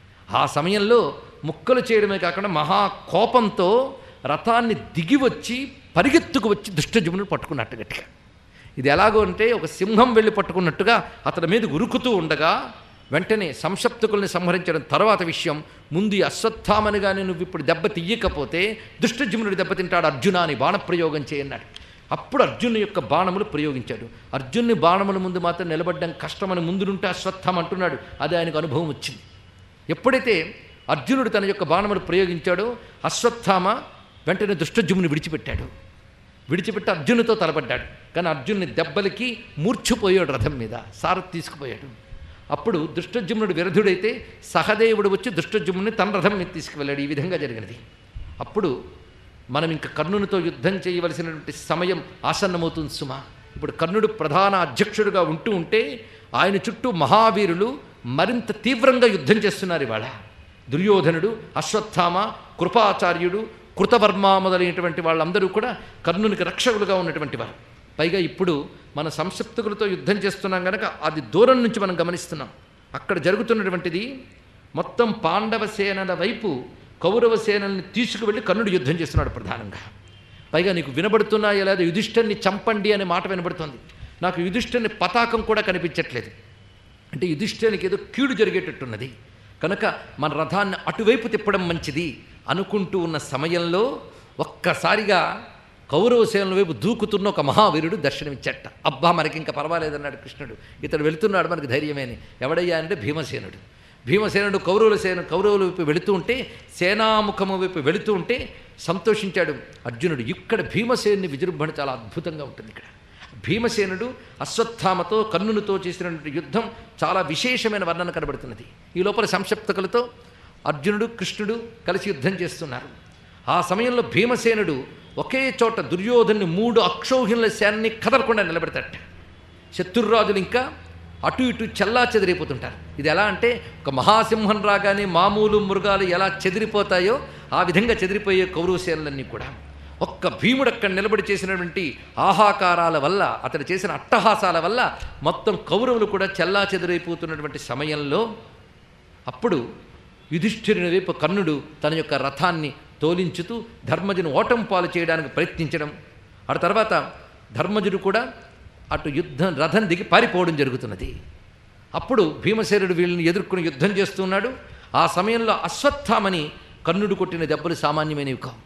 [SPEAKER 1] ఆ సమయంలో ముక్కలు చేయడమే కాకుండా మహా కోపంతో రథాన్ని దిగి వచ్చి పరిగెత్తుకు వచ్చి దుష్టజుమ్నుడు పట్టుకున్నట్టు గట్టిగా ఇది ఎలాగో అంటే ఒక సింహం వెళ్ళి పట్టుకున్నట్టుగా అతని మీద ఉరుకుతూ ఉండగా వెంటనే సంసప్తకుల్ని సంహరించడం తర్వాత విషయం ముందు ఈ అశ్వత్థామని కానీ నువ్వు ఇప్పుడు దెబ్బ తీయకపోతే దుష్టజుమ్నుడు దెబ్బతింటాడు అర్జున అని బాణప్రయోగం చేయన్నాడు అప్పుడు అర్జును యొక్క బాణములు ప్రయోగించాడు అర్జున్ని బాణముల ముందు మాత్రం నిలబడ్డం కష్టమని ముందుంటే అశ్వత్థం అంటున్నాడు అది ఆయనకు అనుభవం వచ్చింది ఎప్పుడైతే అర్జునుడు తన యొక్క బాణములు ప్రయోగించాడో అశ్వత్థామ వెంటనే దుష్టజుమ్ని విడిచిపెట్టాడు విడిచిపెట్టి అర్జునుతో తలపడ్డాడు కానీ అర్జున్ని దెబ్బలకి మూర్ఛిపోయాడు రథం మీద సారథి తీసుకుపోయాడు అప్పుడు దుష్టజుమ్నుడు విరధుడైతే సహదేవుడు వచ్చి దుష్టజుమ్ని తన రథం మీద తీసుకువెళ్ళాడు ఈ విధంగా జరిగినది అప్పుడు మనం ఇంకా కర్ణునితో యుద్ధం చేయవలసినటువంటి సమయం ఆసన్నమవుతుంది సుమా ఇప్పుడు కర్ణుడు ప్రధాన అధ్యక్షుడిగా ఉంటూ ఉంటే ఆయన చుట్టూ మహావీరులు మరింత తీవ్రంగా యుద్ధం చేస్తున్నారు ఇవాళ దుర్యోధనుడు అశ్వత్థామ కృపాచార్యుడు కృతవర్మ మొదలైనటువంటి వాళ్ళందరూ కూడా కర్ణునికి రక్షకులుగా ఉన్నటువంటి వారు పైగా ఇప్పుడు మన సంసప్తకులతో యుద్ధం చేస్తున్నాం కనుక అది దూరం నుంచి మనం గమనిస్తున్నాం అక్కడ జరుగుతున్నటువంటిది మొత్తం పాండవ సేనల వైపు కౌరవ సేనల్ని తీసుకువెళ్ళి కర్ణుడు యుద్ధం చేస్తున్నాడు ప్రధానంగా పైగా నీకు వినబడుతున్నాయో లేదా యుధిష్ఠర్ని చంపండి అనే మాట వినబడుతోంది నాకు యుధిష్ఠర్ని పతాకం కూడా కనిపించట్లేదు అంటే యుధిష్ఠిరానికి ఏదో కీడు జరిగేటట్టున్నది కనుక మన రథాన్ని అటువైపు తిప్పడం మంచిది అనుకుంటూ ఉన్న సమయంలో ఒక్కసారిగా కౌరవ సేనల వైపు దూకుతున్న ఒక మహావీరుడు దర్శనమిచ్చట అబ్బా మనకి ఇంకా పర్వాలేదన్నాడు కృష్ణుడు ఇతడు వెళుతున్నాడు మనకి ధైర్యమేని ఎవడయ్యా అంటే భీమసేనుడు భీమసేనుడు కౌరవుల సేన కౌరవుల వైపు వెళుతూ ఉంటే సేనాముఖము వైపు వెళుతూ ఉంటే సంతోషించాడు అర్జునుడు ఇక్కడ భీమసేనుని విజృంభణ చాలా అద్భుతంగా ఉంటుంది ఇక్కడ భీమసేనుడు అశ్వత్థామతో కర్ణునితో చేసినటువంటి యుద్ధం చాలా విశేషమైన వర్ణన కనబడుతున్నది ఈ లోపల సంక్షప్తకులతో అర్జునుడు కృష్ణుడు కలిసి యుద్ధం చేస్తున్నారు ఆ సమయంలో భీమసేనుడు ఒకే చోట దుర్యోధన్ని మూడు అక్షౌహిణుల సేనని కదలకుండా నిలబెడతాట శత్రురాజులు ఇంకా అటు ఇటు చెల్లా చెదిరిపోతుంటారు ఇది ఎలా అంటే ఒక మహాసింహం రాగానే మామూలు మృగాలు ఎలా చెదిరిపోతాయో ఆ విధంగా చెదిరిపోయే కౌరవ సేనలన్నీ కూడా ఒక్క భీముడు అక్కడ నిలబడి చేసినటువంటి ఆహాకారాల వల్ల అతడు చేసిన అట్టహాసాల వల్ల మొత్తం కౌరవులు కూడా చెల్లా చెదిరైపోతున్నటువంటి సమయంలో అప్పుడు యుధిష్ఠిరుని వైపు కర్ణుడు తన యొక్క రథాన్ని తోలించుతూ ధర్మజుని ఓటం పాలు చేయడానికి ప్రయత్నించడం ఆ తర్వాత ధర్మజుడు కూడా అటు యుద్ధం రథం దిగి పారిపోవడం జరుగుతున్నది అప్పుడు భీమసేనుడు వీళ్ళని ఎదుర్కొని యుద్ధం చేస్తున్నాడు ఆ సమయంలో అశ్వత్థామని కర్ణుడు కొట్టిన దెబ్బలు సామాన్యమైనవి కావు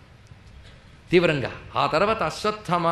[SPEAKER 1] తీవ్రంగా ఆ తర్వాత అశ్వత్థామ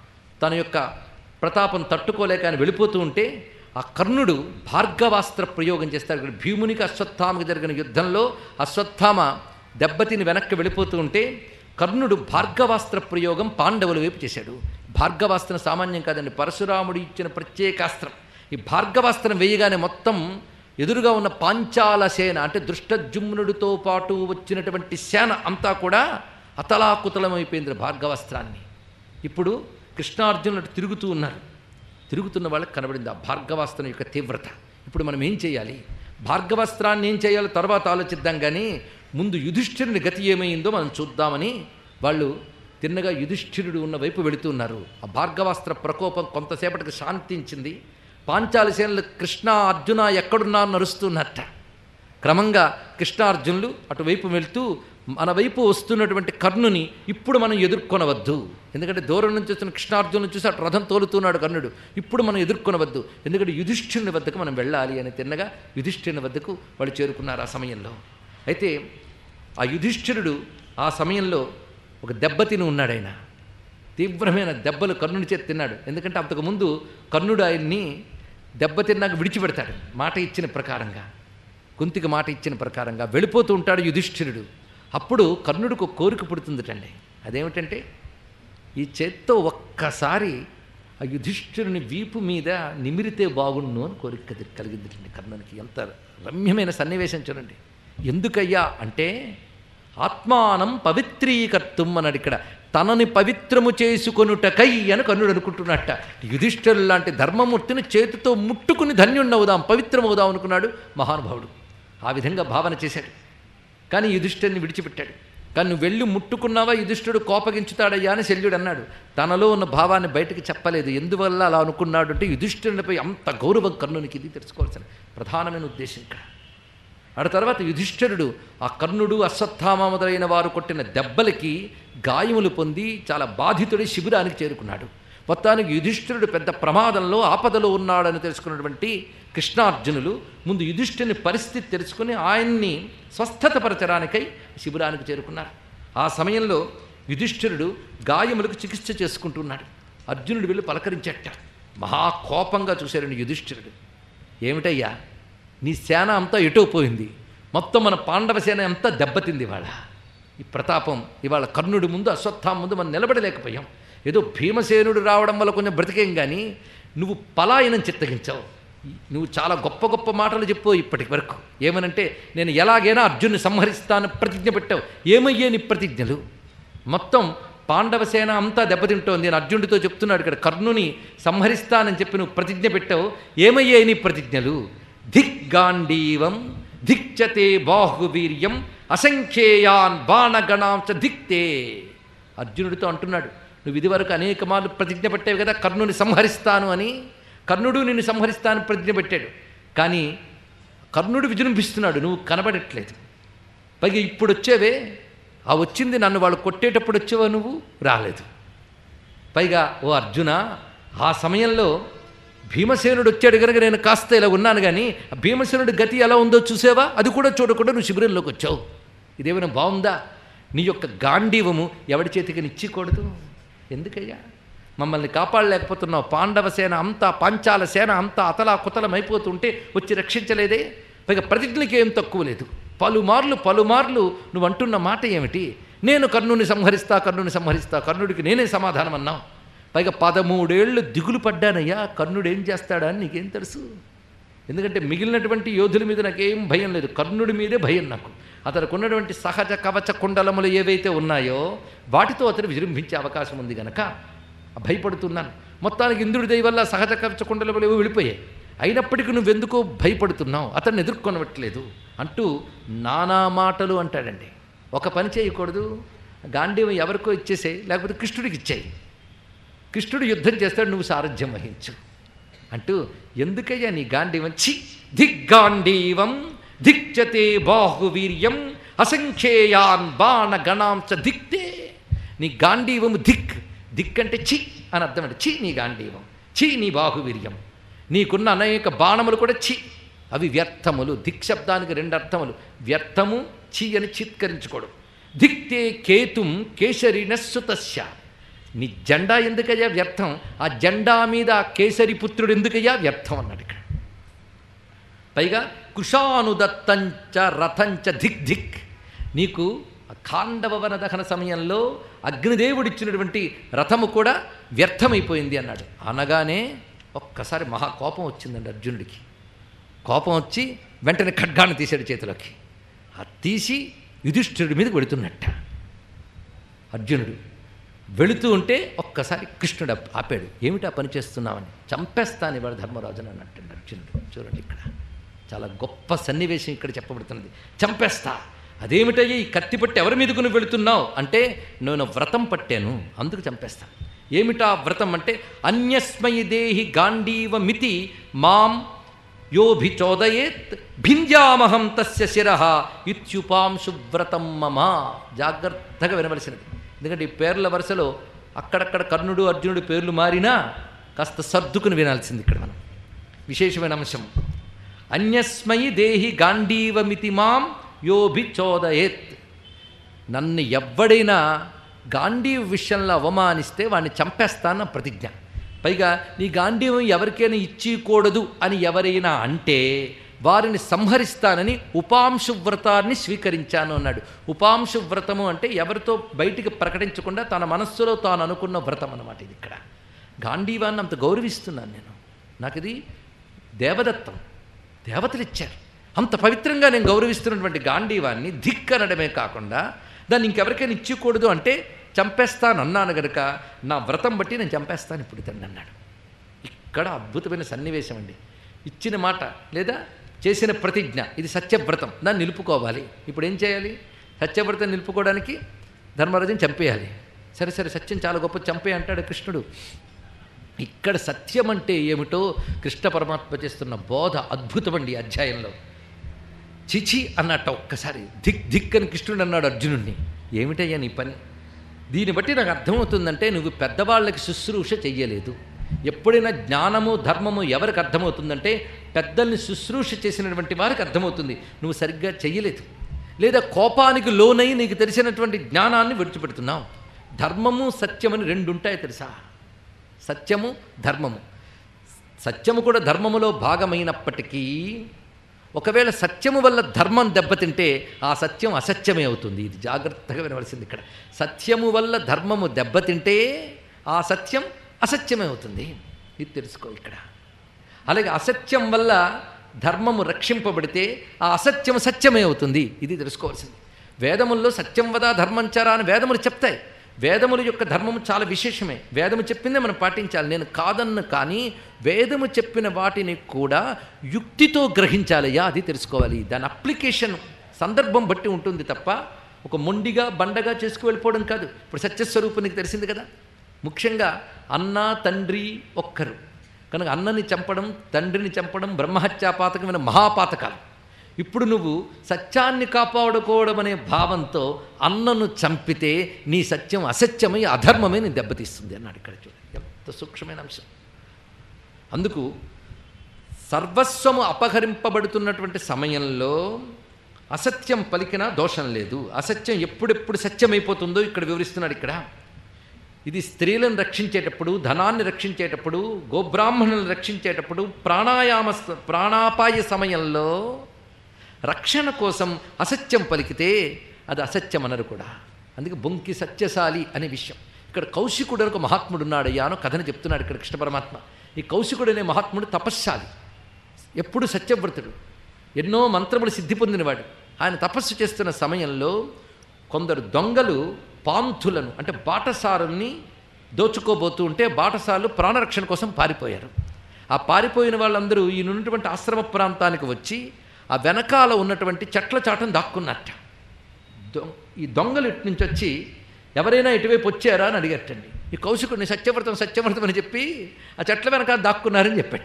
[SPEAKER 1] తన యొక్క ప్రతాపం తట్టుకోలేక ఆయన వెళ్ళిపోతూ ఉంటే ఆ కర్ణుడు భార్గవాస్త్ర ప్రయోగం చేస్తాడు ఇక్కడ భీమునికి అశ్వత్థామకి జరిగిన యుద్ధంలో అశ్వత్థామ దెబ్బతిని వెనక్కి వెళ్ళిపోతూ ఉంటే కర్ణుడు భార్గవాస్త్ర ప్రయోగం పాండవుల వైపు చేశాడు భార్గవాస్త్రం సామాన్యం కాదండి పరశురాముడు ఇచ్చిన ప్రత్యేకాస్త్రం ఈ భార్గవాస్త్రం వేయగానే మొత్తం ఎదురుగా ఉన్న పాంచాల సేన అంటే దృష్టజుమ్నుడితో పాటు వచ్చినటువంటి సేన అంతా కూడా అతలాకుతలమైపోయింది భార్గవాస్త్రాన్ని ఇప్పుడు కృష్ణార్జునుడు తిరుగుతూ ఉన్నారు తిరుగుతున్న వాళ్ళకి కనబడింది ఆ భార్గవాస్త్రం యొక్క తీవ్రత ఇప్పుడు మనం ఏం చేయాలి భార్గవాస్త్రాన్ని ఏం చేయాలో తర్వాత ఆలోచిద్దాం కానీ ముందు యుధిష్ఠిరుని గతి ఏమైందో మనం చూద్దామని వాళ్ళు తిన్నగా యుధిష్ఠిరుడు ఉన్న వైపు వెళుతున్నారు ఆ భార్గవాస్త్ర ప్రకోపం కొంతసేపటికి శాంతించింది పాంచాలి సేనలు కృష్ణ అర్జున ఎక్కడున్నా నరుస్తున్నట్ట క్రమంగా కృష్ణార్జునులు అటువైపు వెళ్తూ మన వైపు వస్తున్నటువంటి కర్ణుని ఇప్పుడు మనం ఎదుర్కొనవద్దు ఎందుకంటే దూరం నుంచి వచ్చిన కృష్ణార్జునులు చూసి అటు రథం తోలుతున్నాడు కర్ణుడు ఇప్పుడు మనం ఎదుర్కొనవద్దు ఎందుకంటే యుధిష్ఠిరుని వద్దకు మనం వెళ్ళాలి అని తిన్నగా యుధిష్ఠిరుని వద్దకు వాళ్ళు చేరుకున్నారు ఆ సమయంలో అయితే ఆ యుధిష్ఠిరుడు ఆ సమయంలో ఒక దెబ్బతిని ఉన్నాడు ఆయన తీవ్రమైన దెబ్బలు కర్ణుడి చేతి తిన్నాడు ఎందుకంటే అంతకుముందు కర్ణుడు ఆయన్ని దెబ్బతిన్నాక విడిచిపెడతాడు మాట ఇచ్చిన ప్రకారంగా కుంతికి మాట ఇచ్చిన ప్రకారంగా వెళ్ళిపోతూ ఉంటాడు యుధిష్ఠిరుడు అప్పుడు కర్ణుడికి ఒక కోరిక పుడుతుందిటండి అదేమిటంటే ఈ చేత్తో ఒక్కసారి ఆ యుధిష్ఠిరుని వీపు మీద నిమిరితే బాగుండు అని కోరిక కది- కలిగిందిటండి కర్ణునికి ఎంత రమ్యమైన సన్నివేశం చూడండి ఎందుకయ్యా అంటే ఆత్మానం పవిత్రీకర్తం అన్నాడు ఇక్కడ తనని పవిత్రము చేసుకొనుటకై అని కర్ణుడు అనుకుంటున్నట్ట యుధిష్ఠిరుడు లాంటి ధర్మమూర్తిని చేతితో ముట్టుకుని ధన్యుణ్ణవుదాం పవిత్రమవుదాం అనుకున్నాడు మహానుభావుడు ఆ విధంగా భావన చేశాడు కానీ యుధిష్ఠుడిని విడిచిపెట్టాడు కానీ నువ్వు వెళ్ళి ముట్టుకున్నావా యుధిష్ఠుడు కోపగించుతాడయ్యా అని శల్యుడు అన్నాడు తనలో ఉన్న భావాన్ని బయటకు చెప్పలేదు ఎందువల్ల అలా అనుకున్నాడు అంటే యుధిష్ఠుడిపై అంత గౌరవం కర్ణునికి ఇది తెలుసుకోవాల్సిన ప్రధానమైన ఉద్దేశం ఇక్కడ ఆడ తర్వాత యుధిష్ఠిరుడు ఆ కర్ణుడు అశ్వత్థామ మొదలైన వారు కొట్టిన దెబ్బలకి గాయములు పొంది చాలా బాధితుడి శిబిరానికి చేరుకున్నాడు మొత్తానికి యుధిష్ఠిరుడు పెద్ద ప్రమాదంలో ఆపదలో ఉన్నాడని తెలుసుకున్నటువంటి కృష్ణార్జునులు ముందు యుధిష్ఠిని పరిస్థితి తెలుసుకుని ఆయన్ని స్వస్థతపరచడానికై శిబిరానికి చేరుకున్నారు ఆ సమయంలో యుధిష్ఠిరుడు గాయములకు చికిత్స చేసుకుంటున్నాడు అర్జునుడు వెళ్ళి పలకరించట మహాకోపంగా చూశారండి యుధిష్ఠిరుడు ఏమిటయ్యా నీ సేన అంతా ఎటో పోయింది మొత్తం మన పాండవ సేన అంతా దెబ్బతింది ఇవాళ ఈ ప్రతాపం ఇవాళ కర్ణుడి ముందు అశ్వత్థామ ముందు మనం నిలబడలేకపోయాం ఏదో భీమసేనుడు రావడం వల్ల కొంచెం బ్రతికేం కానీ నువ్వు పలాయనం చిత్తగించావు నువ్వు చాలా గొప్ప గొప్ప మాటలు చెప్పు ఇప్పటి వరకు ఏమనంటే నేను ఎలాగైనా అర్జున్ని సంహరిస్తాను ప్రతిజ్ఞ పెట్టావు ఏమయ్యే నీ ప్రతిజ్ఞలు మొత్తం పాండవ సేన అంతా దెబ్బతింటోంది నేను అర్జునుడితో చెప్తున్నాడు ఇక్కడ కర్ణుని సంహరిస్తానని చెప్పి నువ్వు ప్రతిజ్ఞ పెట్టావు ఏమయ్యే నీ ప్రతిజ్ఞలు దిగ్గాండీవం దిక్చతే బాహువీర్యం అసంఖ్యేయాన్ బాణగణాంశ దిక్తే అర్జునుడితో అంటున్నాడు నువ్వు ఇదివరకు అనేక మార్లు ప్రతిజ్ఞ పెట్టావు కదా కర్ణుని సంహరిస్తాను అని కర్ణుడు నిన్ను సంహరిస్తాను ప్రతిజ్ఞ పెట్టాడు కానీ కర్ణుడు విజృంభిస్తున్నాడు నువ్వు కనబడట్లేదు పైగా ఇప్పుడు వచ్చేవే ఆ వచ్చింది నన్ను వాళ్ళు కొట్టేటప్పుడు వచ్చేవా నువ్వు రాలేదు పైగా ఓ అర్జున ఆ సమయంలో భీమసేనుడు వచ్చాడు కనుక నేను కాస్త ఇలా ఉన్నాను కానీ ఆ భీమసేనుడి గతి ఎలా ఉందో చూసావా అది కూడా చూడకుండా నువ్వు శిబిరంలోకి వచ్చావు ఇదేమైనా బాగుందా నీ యొక్క గాంధీవము ఎవడి చేతికి నిచ్చికూడదు ఎందుకయ్యా మమ్మల్ని కాపాడలేకపోతున్నావు పాండవ సేన అంతా పాంచాల సేన అంతా అతలా కుతలమైపోతుంటే వచ్చి రక్షించలేదే పైగా ప్రతిజ్ఞకి ఏం తక్కువ లేదు పలుమార్లు పలుమార్లు నువ్వు అంటున్న మాట ఏమిటి నేను కర్ణుని సంహరిస్తా కర్ణుని సంహరిస్తా కర్ణుడికి నేనే సమాధానం అన్నావు పైగా పదమూడేళ్ళు దిగులు పడ్డానయ్యా కర్ణుడు ఏం చేస్తాడా అని నీకేం తెలుసు ఎందుకంటే మిగిలినటువంటి యోధుల మీద నాకేం భయం లేదు కర్ణుడి మీదే భయం నాకు అతనికి ఉన్నటువంటి సహజ కవచ కుండలములు ఏవైతే ఉన్నాయో వాటితో అతను విజృంభించే అవకాశం ఉంది గనక భయపడుతున్నాను మొత్తానికి ఇంద్రుడి దయ వల్ల సహజ కవచ కుండలములు ఏవో వెళ్ళిపోయాయి అయినప్పటికీ నువ్వెందుకో భయపడుతున్నావు అతన్ని ఎదుర్కొనవట్లేదు అంటూ నానా మాటలు అంటాడండి ఒక పని చేయకూడదు గాంధీవం ఎవరికో ఇచ్చేసేయి లేకపోతే కృష్ణుడికి ఇచ్చేయి కృష్ణుడు యుద్ధం చేస్తాడు నువ్వు సారథ్యం వహించు అంటూ ఎందుకయ్యా నీ గాంధీవం చి దిగ్గాంధీవం దిక్చతే బాహువీర్యం అసంఖ్యేయాన్ బాణ గణాంశ దిక్తే నీ గాంధీవము దిక్ దిక్ అంటే చి అని అర్థం అంటే చి నీ గాంధీవం చి నీ బాహువీర్యం నీకున్న అనేక బాణములు కూడా చి అవి వ్యర్థములు దిక్ శబ్దానికి రెండు అర్థములు వ్యర్థము చి అని చిత్కరించుకోవడం దిక్తే కేతుం కేసరినస్సుతస్య నీ జెండా ఎందుకయ్యా వ్యర్థం ఆ జెండా మీద ఆ కేసరి పుత్రుడు ఎందుకయ్యా వ్యర్థం అన్నాడు ఇక్కడ పైగా కుషానుదత్తంచ రథంచ ధిక్ ధిక్ నీకు ఆ ఖాండవ వన దహన సమయంలో అగ్నిదేవుడిచ్చినటువంటి రథము కూడా వ్యర్థమైపోయింది అన్నాడు అనగానే ఒక్కసారి మహా కోపం వచ్చిందండి అర్జునుడికి కోపం వచ్చి వెంటనే ఖడ్గాన్ని తీశాడు చేతిలోకి అది తీసి యుధిష్ఠిరుడి మీద వెళుతున్నట్ట అర్జునుడు వెళుతూ ఉంటే ఒక్కసారి కృష్ణుడు ఆప్- ఆపాడు ఏమిటి ఆ పని చేస్తున్నామని చంపేస్తాను ఇవాళ ధర్మరాజుని అన్నట్టు అర్జునుడు చూడండి ఇక్కడ చాలా గొప్ప సన్నివేశం ఇక్కడ చెప్పబడుతున్నది చంపేస్తా అదేమిటయ్యి ఈ కత్తి పట్టి ఎవరి మీదకు నువ్వు వెళుతున్నావు అంటే నేను వ్రతం పట్టాను అందుకు చంపేస్తాను ఏమిటా వ్రతం అంటే అన్యస్మై దేహి గాంధీవ మితి మాం యోభిచోదయేత్ భింజామహం తస్య శిర ఇత్యుపాంశువ్రతం మమ జాగ్రత్తగా వినవలసినది ఎందుకంటే ఈ పేర్ల వరుసలో అక్కడక్కడ కర్ణుడు అర్జునుడు పేర్లు మారినా కాస్త సర్దుకుని వినాల్సింది ఇక్కడ మనం విశేషమైన అంశం అన్యస్మై దేహి గాంధీవమితి మాం యోభిచోదయేత్ నన్ను ఎవ్వడైనా గాంధీవ విషయంలో అవమానిస్తే వాడిని చంపేస్తాన్న ప్రతిజ్ఞ పైగా నీ గాంధీవం ఎవరికైనా ఇచ్చికూడదు అని ఎవరైనా అంటే వారిని సంహరిస్తానని ఉపాంశు వ్రతాన్ని స్వీకరించాను అన్నాడు ఉపాంశు వ్రతము అంటే ఎవరితో బయటికి ప్రకటించకుండా తన మనస్సులో తాను అనుకున్న వ్రతం అన్నమాట ఇది ఇక్కడ గాంధీవాన్ని అంత గౌరవిస్తున్నాను నేను నాకు ఇది దేవదత్తం దేవతలు ఇచ్చారు అంత పవిత్రంగా నేను గౌరవిస్తున్నటువంటి గాంధీవాన్ని ధిక్కనడమే కాకుండా దాన్ని ఇంకెవరికైనా ఇచ్చకూడదు అంటే చంపేస్తాను అన్నాను గనుక నా వ్రతం బట్టి నేను చంపేస్తాను ఇప్పుడు ఇతన్ని అన్నాడు ఇక్కడ అద్భుతమైన సన్నివేశం అండి ఇచ్చిన మాట లేదా చేసిన ప్రతిజ్ఞ ఇది సత్యవ్రతం దాన్ని నిలుపుకోవాలి ఇప్పుడు ఏం చేయాలి సత్యవ్రతం నిలుపుకోవడానికి ధర్మరాజుని చంపేయాలి సరే సరే సత్యం చాలా గొప్ప చంపే అంటాడు కృష్ణుడు ఇక్కడ సత్యం అంటే ఏమిటో కృష్ణ పరమాత్మ చేస్తున్న బోధ అద్భుతమండి ఈ అధ్యాయంలో చిచి అన్నట్ట ఒక్కసారి ధిక్ ధిక్ అని కృష్ణుడు అన్నాడు అర్జునుడిని ఏమిటయ్యా నీ పని దీన్ని బట్టి నాకు అర్థమవుతుందంటే నువ్వు పెద్దవాళ్ళకి శుశ్రూష చెయ్యలేదు ఎప్పుడైనా జ్ఞానము ధర్మము ఎవరికి అర్థమవుతుందంటే పెద్దల్ని శుశ్రూష చేసినటువంటి వారికి అర్థమవుతుంది నువ్వు సరిగ్గా చెయ్యలేదు లేదా కోపానికి లోనై నీకు తెలిసినటువంటి జ్ఞానాన్ని విడిచిపెడుతున్నావు ధర్మము సత్యమని రెండు ఉంటాయి తెలుసా సత్యము ధర్మము సత్యము కూడా ధర్మములో భాగమైనప్పటికీ ఒకవేళ సత్యము వల్ల ధర్మం దెబ్బతింటే ఆ సత్యం అసత్యమే అవుతుంది ఇది జాగ్రత్తగా వినవలసింది ఇక్కడ సత్యము వల్ల ధర్మము దెబ్బతింటే ఆ సత్యం అసత్యమే అవుతుంది ఇది తెలుసుకో ఇక్కడ అలాగే అసత్యం వల్ల ధర్మము రక్షింపబడితే ఆ అసత్యం సత్యమే అవుతుంది ఇది తెలుసుకోవాల్సింది వేదముల్లో సత్యం వద ధర్మం చరా అని వేదములు చెప్తాయి వేదముల యొక్క ధర్మము చాలా విశేషమే వేదము చెప్పిందే మనం పాటించాలి నేను కాదన్ను కానీ వేదము చెప్పిన వాటిని కూడా యుక్తితో గ్రహించాలయ్యా అది తెలుసుకోవాలి దాని అప్లికేషన్ సందర్భం బట్టి ఉంటుంది తప్ప ఒక మొండిగా బండగా చేసుకు వెళ్ళిపోవడం కాదు ఇప్పుడు సత్యస్వరూపం నీకు తెలిసింది కదా ముఖ్యంగా అన్న తండ్రి ఒక్కరు కనుక అన్నని చంపడం తండ్రిని చంపడం బ్రహ్మహత్యాపాతకమైన మహాపాతకాలు ఇప్పుడు నువ్వు సత్యాన్ని కాపాడుకోవడం అనే భావంతో అన్నను చంపితే నీ సత్యం అసత్యమై అధర్మమే నీ దెబ్బతీస్తుంది అన్నాడు ఇక్కడ చూడండి ఎంత సూక్ష్మమైన అంశం అందుకు సర్వస్వము అపహరింపబడుతున్నటువంటి సమయంలో అసత్యం పలికినా దోషం లేదు అసత్యం ఎప్పుడెప్పుడు సత్యమైపోతుందో ఇక్కడ వివరిస్తున్నాడు ఇక్కడ ఇది స్త్రీలను రక్షించేటప్పుడు ధనాన్ని రక్షించేటప్పుడు గోబ్రాహ్మణులను రక్షించేటప్పుడు ప్రాణాయామ స- ప్రాణాపాయ సమయంలో రక్షణ కోసం అసత్యం పలికితే అది అసత్యం అనరు కూడా అందుకే బొంకి సత్యశాలి అనే విషయం ఇక్కడ కౌశికుడు ఒక మహాత్ముడు ఉన్నాడయ్యా అని కథను చెప్తున్నాడు ఇక్కడ కృష్ణ పరమాత్మ ఈ కౌశికుడు అనే మహాత్ముడు తపశ్శాలి ఎప్పుడు సత్యవ్రతుడు ఎన్నో మంత్రములు సిద్ధి పొందినవాడు ఆయన తపస్సు చేస్తున్న సమయంలో కొందరు దొంగలు పాంథులను అంటే బాటసారుల్ని దోచుకోబోతూ ఉంటే బాటసారులు ప్రాణరక్షణ కోసం పారిపోయారు ఆ పారిపోయిన వాళ్ళందరూ ఈ ఉన్నటువంటి ఆశ్రమ ప్రాంతానికి వచ్చి ఆ వెనకాల ఉన్నటువంటి చెట్ల చాటను దాక్కున్నట్ట దొ ఈ దొంగలు ఇటు నుంచి వచ్చి ఎవరైనా ఇటువైపు వచ్చారా అని అడిగట్టండి ఈ కౌశికుడిని సత్యవ్రతం సత్యవ్రతం అని చెప్పి ఆ చెట్ల వెనకాల దాక్కున్నారని చెప్పట్ట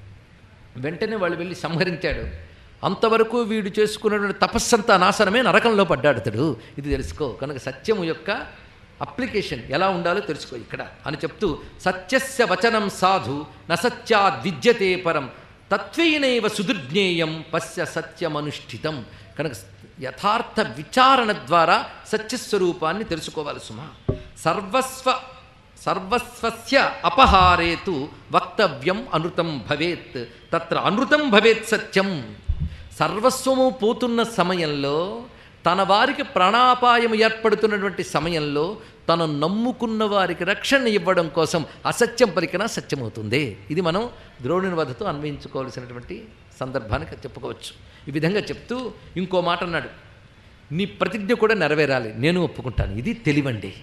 [SPEAKER 1] వెంటనే వాళ్ళు వెళ్ళి సంహరించాడు అంతవరకు వీడు చేసుకున్నటువంటి తపస్సంతా నాశనమే నరకంలో పడ్డాడు అతడు ఇది తెలుసుకో కనుక సత్యము యొక్క అప్లికేషన్ ఎలా ఉండాలో తెలుసుకో ఇక్కడ అని చెప్తూ సత్యస్య వచనం సాధు నసత్యాద్ విద్యతే పరం తత్వేనైవ సుదుర్జ్ఞేయం పశ్య సత్యమనుష్ఠితం కనుక యథార్థ విచారణ ద్వారా సత్యస్వరూపాన్ని తెలుసుకోవాలి సుమా సర్వస్వ సర్వస్వస్య అపహారేతు వక్తవ్యం అనృతం భవేత్ తత్ర అనృతం భవేత్ సత్యం సర్వస్వము పోతున్న సమయంలో తన వారికి ప్రాణాపాయం ఏర్పడుతున్నటువంటి సమయంలో తను నమ్ముకున్న వారికి రక్షణ ఇవ్వడం కోసం అసత్యం పలికినా సత్యమవుతుంది ఇది మనం ద్రోణుని వధతో అన్వయించుకోవాల్సినటువంటి సందర్భానికి చెప్పుకోవచ్చు ఈ విధంగా చెప్తూ ఇంకో మాట అన్నాడు నీ ప్రతిజ్ఞ కూడా నెరవేరాలి నేను ఒప్పుకుంటాను ఇది తెలివండి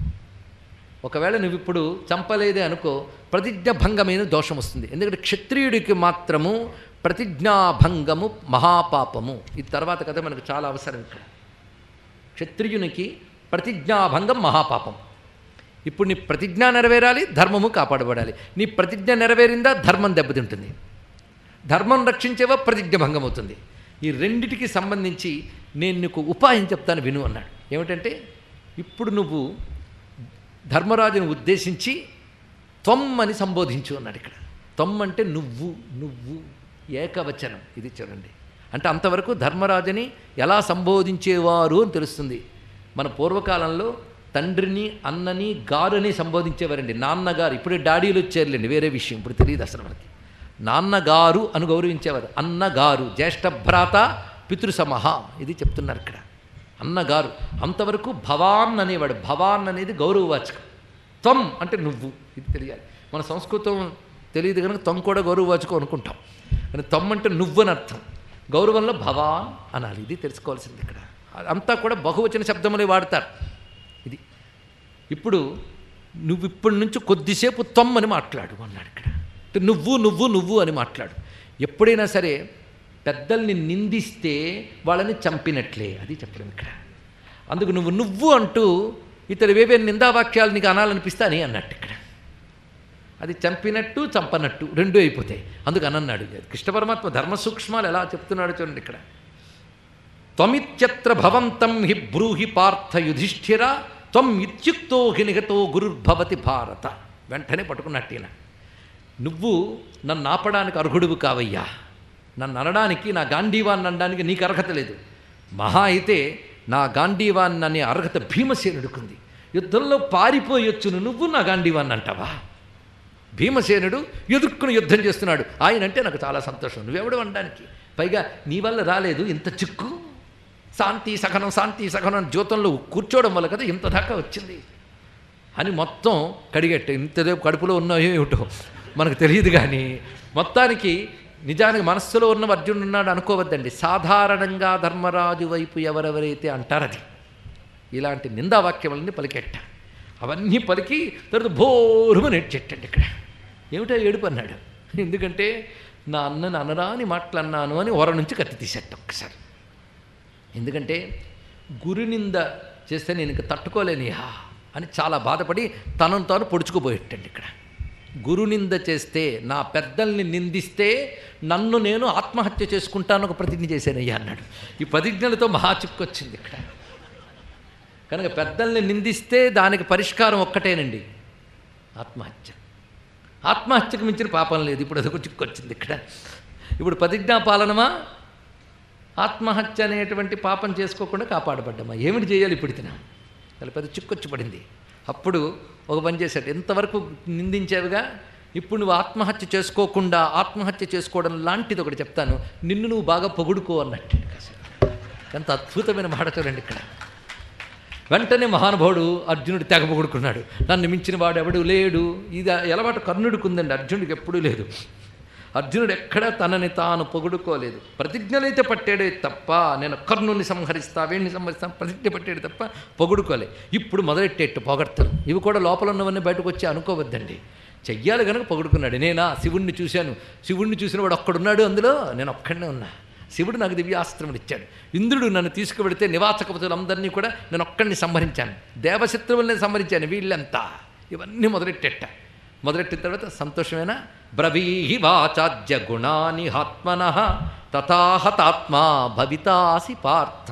[SPEAKER 1] ఒకవేళ నువ్వు ఇప్పుడు చంపలేదే అనుకో ప్రతిజ్ఞాభంగమైన దోషం వస్తుంది ఎందుకంటే క్షత్రియుడికి మాత్రము ప్రతిజ్ఞాభంగము మహాపాపము ఇది తర్వాత కథ మనకు చాలా అవసరం ఇక్కడ క్షత్రియునికి ప్రతిజ్ఞాభంగం మహాపాపం ఇప్పుడు నీ ప్రతిజ్ఞ నెరవేరాలి ధర్మము కాపాడబడాలి నీ ప్రతిజ్ఞ నెరవేరిందా ధర్మం దెబ్బతింటుంది ధర్మం రక్షించేవా ప్రతిజ్ఞ భంగం అవుతుంది ఈ రెండిటికి సంబంధించి నేను నీకు ఉపాయం చెప్తాను విను అన్నాడు ఏమిటంటే ఇప్పుడు నువ్వు ధర్మరాజును ఉద్దేశించి త్వం అని సంబోధించు అన్నాడు ఇక్కడ త్వం అంటే నువ్వు నువ్వు ఏకవచనం ఇది చూడండి అంటే అంతవరకు ధర్మరాజుని ఎలా సంబోధించేవారు అని తెలుస్తుంది మన పూర్వకాలంలో తండ్రిని అన్నని గారుని సంబోధించేవారండి నాన్నగారు ఇప్పుడే డాడీలు వచ్చారులేండి వేరే విషయం ఇప్పుడు తెలియదు అసలు మనకి నాన్నగారు అని గౌరవించేవారు అన్నగారు జ్యేష్ఠ భ్రాత పితృసమహ ఇది చెప్తున్నారు ఇక్కడ అన్నగారు అంతవరకు భవాన్ అనేవాడు భవాన్ అనేది గౌరవవాచకం త్వం అంటే నువ్వు ఇది తెలియాలి మన సంస్కృతం తెలియదు కనుక త్వం కూడా గౌరవవాచకం అనుకుంటాం కానీ త్వం అంటే నువ్వు అని అర్థం గౌరవంలో భవాన్ అనాలి ఇది తెలుసుకోవాల్సింది ఇక్కడ అంతా కూడా బహువచన శబ్దములే వాడతారు ఇది ఇప్పుడు నువ్వు ఇప్పటి నుంచి కొద్దిసేపు త్వం అని మాట్లాడు అన్నాడు ఇక్కడ అంటే నువ్వు నువ్వు నువ్వు అని మాట్లాడు ఎప్పుడైనా సరే పెద్దల్ని నిందిస్తే వాళ్ళని చంపినట్లే అది చెప్పడం ఇక్కడ అందుకు నువ్వు నువ్వు అంటూ ఇతడు వేవే నిందావాక్యాలు నీకు అనాలనిపిస్తే అని అన్నట్టు ఇక్కడ అది చంపినట్టు చంపనట్టు రెండు అయిపోతాయి అందుకు అనన్నాడు కృష్ణ పరమాత్మ ధర్మ సూక్ష్మాలు ఎలా చెప్తున్నాడు చూడండి ఇక్కడ త్వమిత్యత్ర భవంతం హి బ్రూహి పార్థ యుధిష్ఠిర త్వం ఇత్యుక్తో హి నిగతో గురుర్భవతి భారత వెంటనే పట్టుకున్నట్టేనా నువ్వు నన్ను ఆపడానికి అర్హుడువు కావయ్యా నన్ను అనడానికి నా గాంధీవాన్ని అనడానికి నీకు అర్హత లేదు మహా అయితే నా గాంధీవాన్ని అనే అర్హత భీమసేనుడికుంది యుద్ధంలో పారిపోయొచ్చును నువ్వు నా గాంధీవాన్ని అంటావా భీమసేనుడు ఎదుర్కొని యుద్ధం చేస్తున్నాడు ఆయన అంటే నాకు చాలా సంతోషం నువ్వెవడు అనడానికి పైగా నీ వల్ల రాలేదు ఇంత చిక్కు శాంతి సహనం శాంతి సహనం అని జ్యోతంలో కూర్చోవడం వల్ల కదా ఇంత దాకా వచ్చింది అని మొత్తం కడిగట్టే ఇంతసేపు కడుపులో ఉన్నాయో ఏమిటో మనకు తెలియదు కానీ మొత్తానికి నిజానికి మనస్సులో ఉన్న అర్జునుడు ఉన్నాడు అనుకోవద్దండి సాధారణంగా ధర్మరాజు వైపు ఎవరెవరైతే అంటారది ఇలాంటి నిందావాక్యములన్నీ పలికెట్ట అవన్నీ పలికి తర్వాత భోరుమని ఏడ్చెట్టండి ఇక్కడ ఏమిటో ఏడుపు అన్నాడు ఎందుకంటే నా అన్నని అనరాని మాటలన్నాను అని వర నుంచి కత్తి తీసేట ఒక్కసారి ఎందుకంటే గురునింద చేస్తే నేను ఇంక తట్టుకోలేనియా అని చాలా బాధపడి తనను తాను పొడుచుకుపోయేటండి ఇక్కడ గురునింద చేస్తే నా పెద్దల్ని నిందిస్తే నన్ను నేను ఆత్మహత్య చేసుకుంటాను ఒక ప్రతిజ్ఞ చేశానయ్యా అన్నాడు ఈ ప్రతిజ్ఞలతో మహా చిక్కొచ్చింది ఇక్కడ కనుక పెద్దల్ని నిందిస్తే దానికి పరిష్కారం ఒక్కటేనండి ఆత్మహత్య ఆత్మహత్యకు మించిన పాపం లేదు ఇప్పుడు అదొక చిక్కొచ్చింది ఇక్కడ ఇప్పుడు ప్రతిజ్ఞా పాలనమా ఆత్మహత్య అనేటువంటి పాపం చేసుకోకుండా కాపాడబడ్డమా ఏమిటి చేయాలి ఇప్పుడు తిన చాలా పెద్ద చిక్కొచ్చి పడింది అప్పుడు ఒక పని చేశాడు ఎంతవరకు నిందించావుగా ఇప్పుడు నువ్వు ఆత్మహత్య చేసుకోకుండా ఆత్మహత్య చేసుకోవడం లాంటిది ఒకటి చెప్తాను నిన్ను నువ్వు బాగా పొగుడుకో అన్నట్టు ఎంత అద్భుతమైన మాట చూడండి ఇక్కడ వెంటనే మహానుభావుడు అర్జునుడు తెగ పొగుడుకున్నాడు నన్ను మించిన వాడు ఎవడు లేడు ఇది ఎలవాటు కర్ణుడికి ఉందండి అర్జునుడికి ఎప్పుడూ లేదు అర్జునుడు ఎక్కడా తనని తాను పొగుడుకోలేదు ప్రతిజ్ఞలైతే పట్టాడే తప్ప నేను కర్ణుని సంహరిస్తా వేణ్ణి సంహరిస్తా ప్రతిజ్ఞ పట్టాడు తప్ప పొగుడుకోలే ఇప్పుడు మొదలెట్టేట్టు పొగడతారు ఇవి కూడా లోపల ఉన్నవన్నీ బయటకు వచ్చి అనుకోవద్దండి చెయ్యాలి కనుక పొగుడుకున్నాడు నేనా శివుణ్ణి చూశాను శివుణ్ణి చూసిన వాడు ఒక్కడున్నాడు అందులో నేను ఒక్కడనే ఉన్నా శివుడు నాకు దివ్యాస్త్రములు ఇచ్చాడు ఇంద్రుడు నన్ను తీసుకువెడితే నివాసకపతులందరినీ కూడా నేను ఒక్కడిని సంహరించాను దేవశత్రువుల్ని సంహరించాను వీళ్ళంతా ఇవన్నీ మొదలెట్టేట మొదలెట్టిన తర్వాత సంతోషమేనా బ్రవీహి వాచాద్య గుణాని ఆత్మన తథాహతాత్మా భవితాసి పార్థ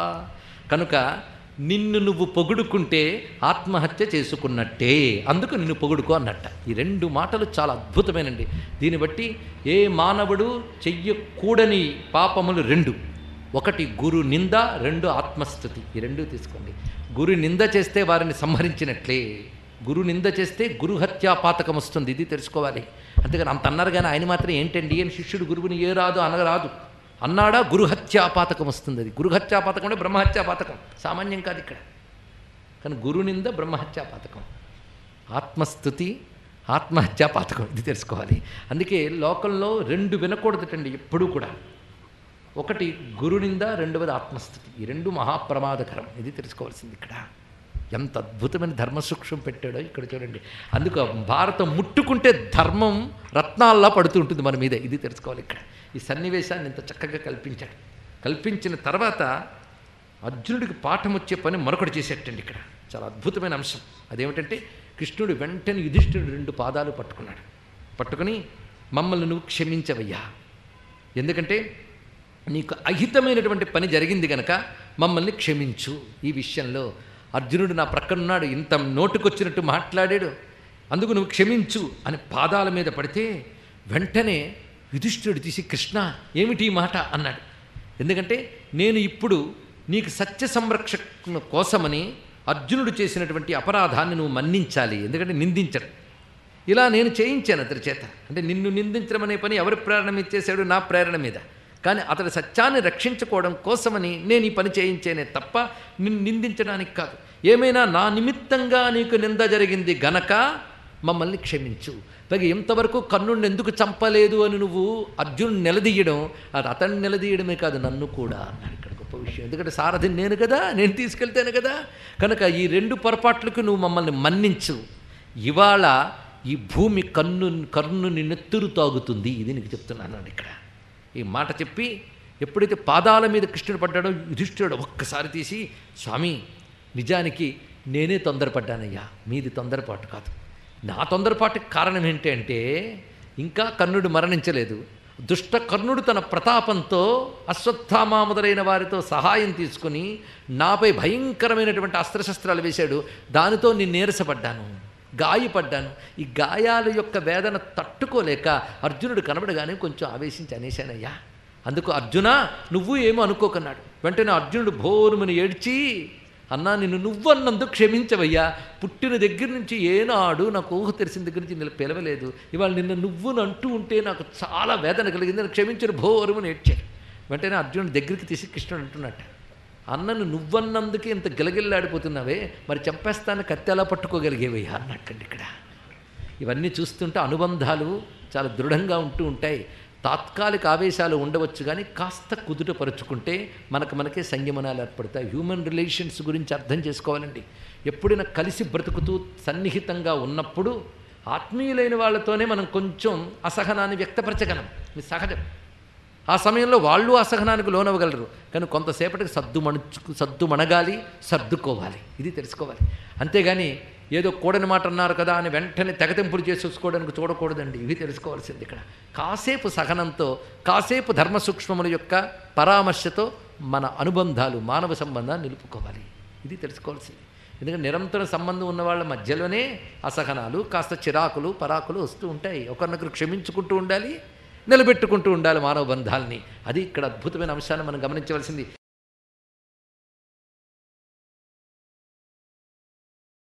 [SPEAKER 1] కనుక నిన్ను నువ్వు పొగుడుకుంటే ఆత్మహత్య చేసుకున్నట్టే అందుకు నిన్ను పొగుడుకో అన్నట్ట ఈ రెండు మాటలు చాలా అద్భుతమైనండి దీన్ని బట్టి ఏ మానవుడు చెయ్యకూడని పాపములు రెండు ఒకటి గురు నింద రెండు ఆత్మస్థుతి ఈ రెండు తీసుకోండి గురు నింద చేస్తే వారిని సంహరించినట్లే గురు నింద చేస్తే గురుహత్యా పాతకం వస్తుంది ఇది తెలుసుకోవాలి అంతేగాని అంత అన్నారు కానీ ఆయన మాత్రం ఏంటండి అని శిష్యుడు గురువుని ఏ రాదు అనరాదు అన్నాడా గురుహత్యాపాతకం వస్తుంది అది గురుహత్యాపాతకం అంటే బ్రహ్మహత్యాపాతకం సామాన్యం కాదు ఇక్కడ కానీ గురునింద బ్రహ్మహత్యాపాతకం ఆత్మస్థుతి ఆత్మహత్యాపాతకం ఇది తెలుసుకోవాలి అందుకే లోకంలో రెండు వినకూడదటండి ఎప్పుడూ కూడా ఒకటి గురునింద రెండవది ఆత్మస్థుతి ఈ రెండు మహాప్రమాదకరం ఇది తెలుసుకోవాల్సింది ఇక్కడ ఎంత అద్భుతమైన ధర్మసూక్ష్మం పెట్టాడో ఇక్కడ చూడండి అందుకు భారతం ముట్టుకుంటే ధర్మం రత్నాల్లా పడుతూ ఉంటుంది మన మీద ఇది తెలుసుకోవాలి ఇక్కడ ఈ సన్నివేశాన్ని ఇంత చక్కగా కల్పించాడు కల్పించిన తర్వాత అర్జునుడికి పాఠం వచ్చే పని మరొకటి చేసేటండి ఇక్కడ చాలా అద్భుతమైన అంశం అదేమిటంటే కృష్ణుడు వెంటనే యుధిష్ఠుడు రెండు పాదాలు పట్టుకున్నాడు పట్టుకుని మమ్మల్ని నువ్వు క్షమించవయ్యా ఎందుకంటే నీకు అహితమైనటువంటి పని జరిగింది గనక మమ్మల్ని క్షమించు ఈ విషయంలో అర్జునుడు నా ప్రక్కనున్నాడు ఇంత నోటుకొచ్చినట్టు మాట్లాడాడు అందుకు నువ్వు క్షమించు అని పాదాల మీద పడితే వెంటనే యుధిష్ఠుడు తీసి కృష్ణ ఏమిటి ఈ మాట అన్నాడు ఎందుకంటే నేను ఇప్పుడు నీకు సత్య సంరక్షణ కోసమని అర్జునుడు చేసినటువంటి అపరాధాన్ని నువ్వు మన్నించాలి ఎందుకంటే నిందించడం ఇలా నేను చేయించాను అతడి చేత అంటే నిన్ను నిందించడం అనే పని ఎవరి ప్రేరణ మీద చేశాడు నా ప్రేరణ మీద కానీ అతడి సత్యాన్ని రక్షించుకోవడం కోసమని నేను ఈ పని చేయించేనే తప్ప నిన్ను నిందించడానికి కాదు ఏమైనా నా నిమిత్తంగా నీకు నింద జరిగింది గనక మమ్మల్ని క్షమించు పైగా ఎంతవరకు కర్ణుడిని ఎందుకు చంపలేదు అని నువ్వు అర్జునుడు నిలదీయడం అది అతన్ని నిలదీయడమే కాదు నన్ను కూడా అన్నాడు ఇక్కడ గొప్ప విషయం ఎందుకంటే సారథి నేను కదా నేను తీసుకెళ్తాను కదా కనుక ఈ రెండు పొరపాట్లకు నువ్వు మమ్మల్ని మన్నించు ఇవాళ ఈ భూమి కన్ను కర్ణుని నెత్తురు తాగుతుంది ఇది నీకు చెప్తున్నాను ఇక్కడ ఈ మాట చెప్పి ఎప్పుడైతే పాదాల మీద కృష్ణుడు పడ్డాడో యుధిష్ఠుడు ఒక్కసారి తీసి స్వామి నిజానికి నేనే తొందరపడ్డానయ్యా మీది తొందరపాటు కాదు నా తొందరపాటుకి కారణం ఏంటి అంటే ఇంకా కర్ణుడు మరణించలేదు దుష్ట కర్ణుడు తన ప్రతాపంతో అశ్వత్థామా మొదలైన వారితో సహాయం తీసుకుని నాపై భయంకరమైనటువంటి అస్త్రశస్త్రాలు వేశాడు దానితో నేను నీరసపడ్డాను గాయపడ్డాను ఈ గాయాల యొక్క వేదన తట్టుకోలేక అర్జునుడు కనబడగానే కొంచెం ఆవేశించి అనేశానయ్యా అందుకు అర్జున నువ్వు ఏమో అనుకోకన్నాడు వెంటనే అర్జునుడు భోరుమని ఏడ్చి అన్నా నిన్ను నువ్వు అన్నందుకు క్షమించవయ్యా పుట్టిన దగ్గర నుంచి ఏనాడు నాకు ఊహ తెరిసిన దగ్గర నుంచి నేను పిలవలేదు ఇవాళ నిన్ను నువ్వు అంటూ ఉంటే నాకు చాలా వేదన కలిగింది అని క్షమించిన భోరుమని ఏడ్చాడు వెంటనే అర్జునుడు దగ్గరికి తీసి కృష్ణుడు అంటున్నట్ట అన్నను నువ్వన్నందుకే ఇంత గిలగిల్లాడిపోతున్నావే మరి చంపేస్తాను కత్తి ఎలా పట్టుకోగలిగేవయ్యా అన్నట్టండి ఇక్కడ ఇవన్నీ చూస్తుంటే అనుబంధాలు చాలా దృఢంగా ఉంటూ ఉంటాయి తాత్కాలిక ఆవేశాలు ఉండవచ్చు కానీ కాస్త కుదుటపరుచుకుంటే మనకు మనకే సంయమనాలు ఏర్పడతాయి హ్యూమన్ రిలేషన్స్ గురించి అర్థం చేసుకోవాలండి ఎప్పుడైనా కలిసి బ్రతుకుతూ సన్నిహితంగా ఉన్నప్పుడు ఆత్మీయులైన వాళ్ళతోనే మనం కొంచెం అసహనాన్ని వ్యక్తపరచగలం ఇది సహజం ఆ సమయంలో వాళ్ళు అసహనానికి లోనవ్వగలరు కానీ కొంతసేపటికి సర్దు మణుచు సర్దు మణగాలి సర్దుకోవాలి ఇది తెలుసుకోవాలి అంతేగాని ఏదో కూడని మాట అన్నారు కదా అని వెంటనే తెగతింపులు చేసి చూసుకోవడానికి చూడకూడదండి ఇవి తెలుసుకోవాల్సింది ఇక్కడ కాసేపు సహనంతో కాసేపు ధర్మ సూక్ష్మముల యొక్క పరామర్శతో మన అనుబంధాలు మానవ సంబంధాన్ని నిలుపుకోవాలి ఇది తెలుసుకోవాల్సింది ఎందుకంటే నిరంతర సంబంధం ఉన్న వాళ్ళ మధ్యలోనే అసహనాలు కాస్త చిరాకులు పరాకులు వస్తూ ఉంటాయి ఒకరినొకరు క్షమించుకుంటూ ఉండాలి నిలబెట్టుకుంటూ ఉండాలి మానవ బంధాలని అది ఇక్కడ అద్భుతమైన అంశాన్ని మనం గమనించవలసింది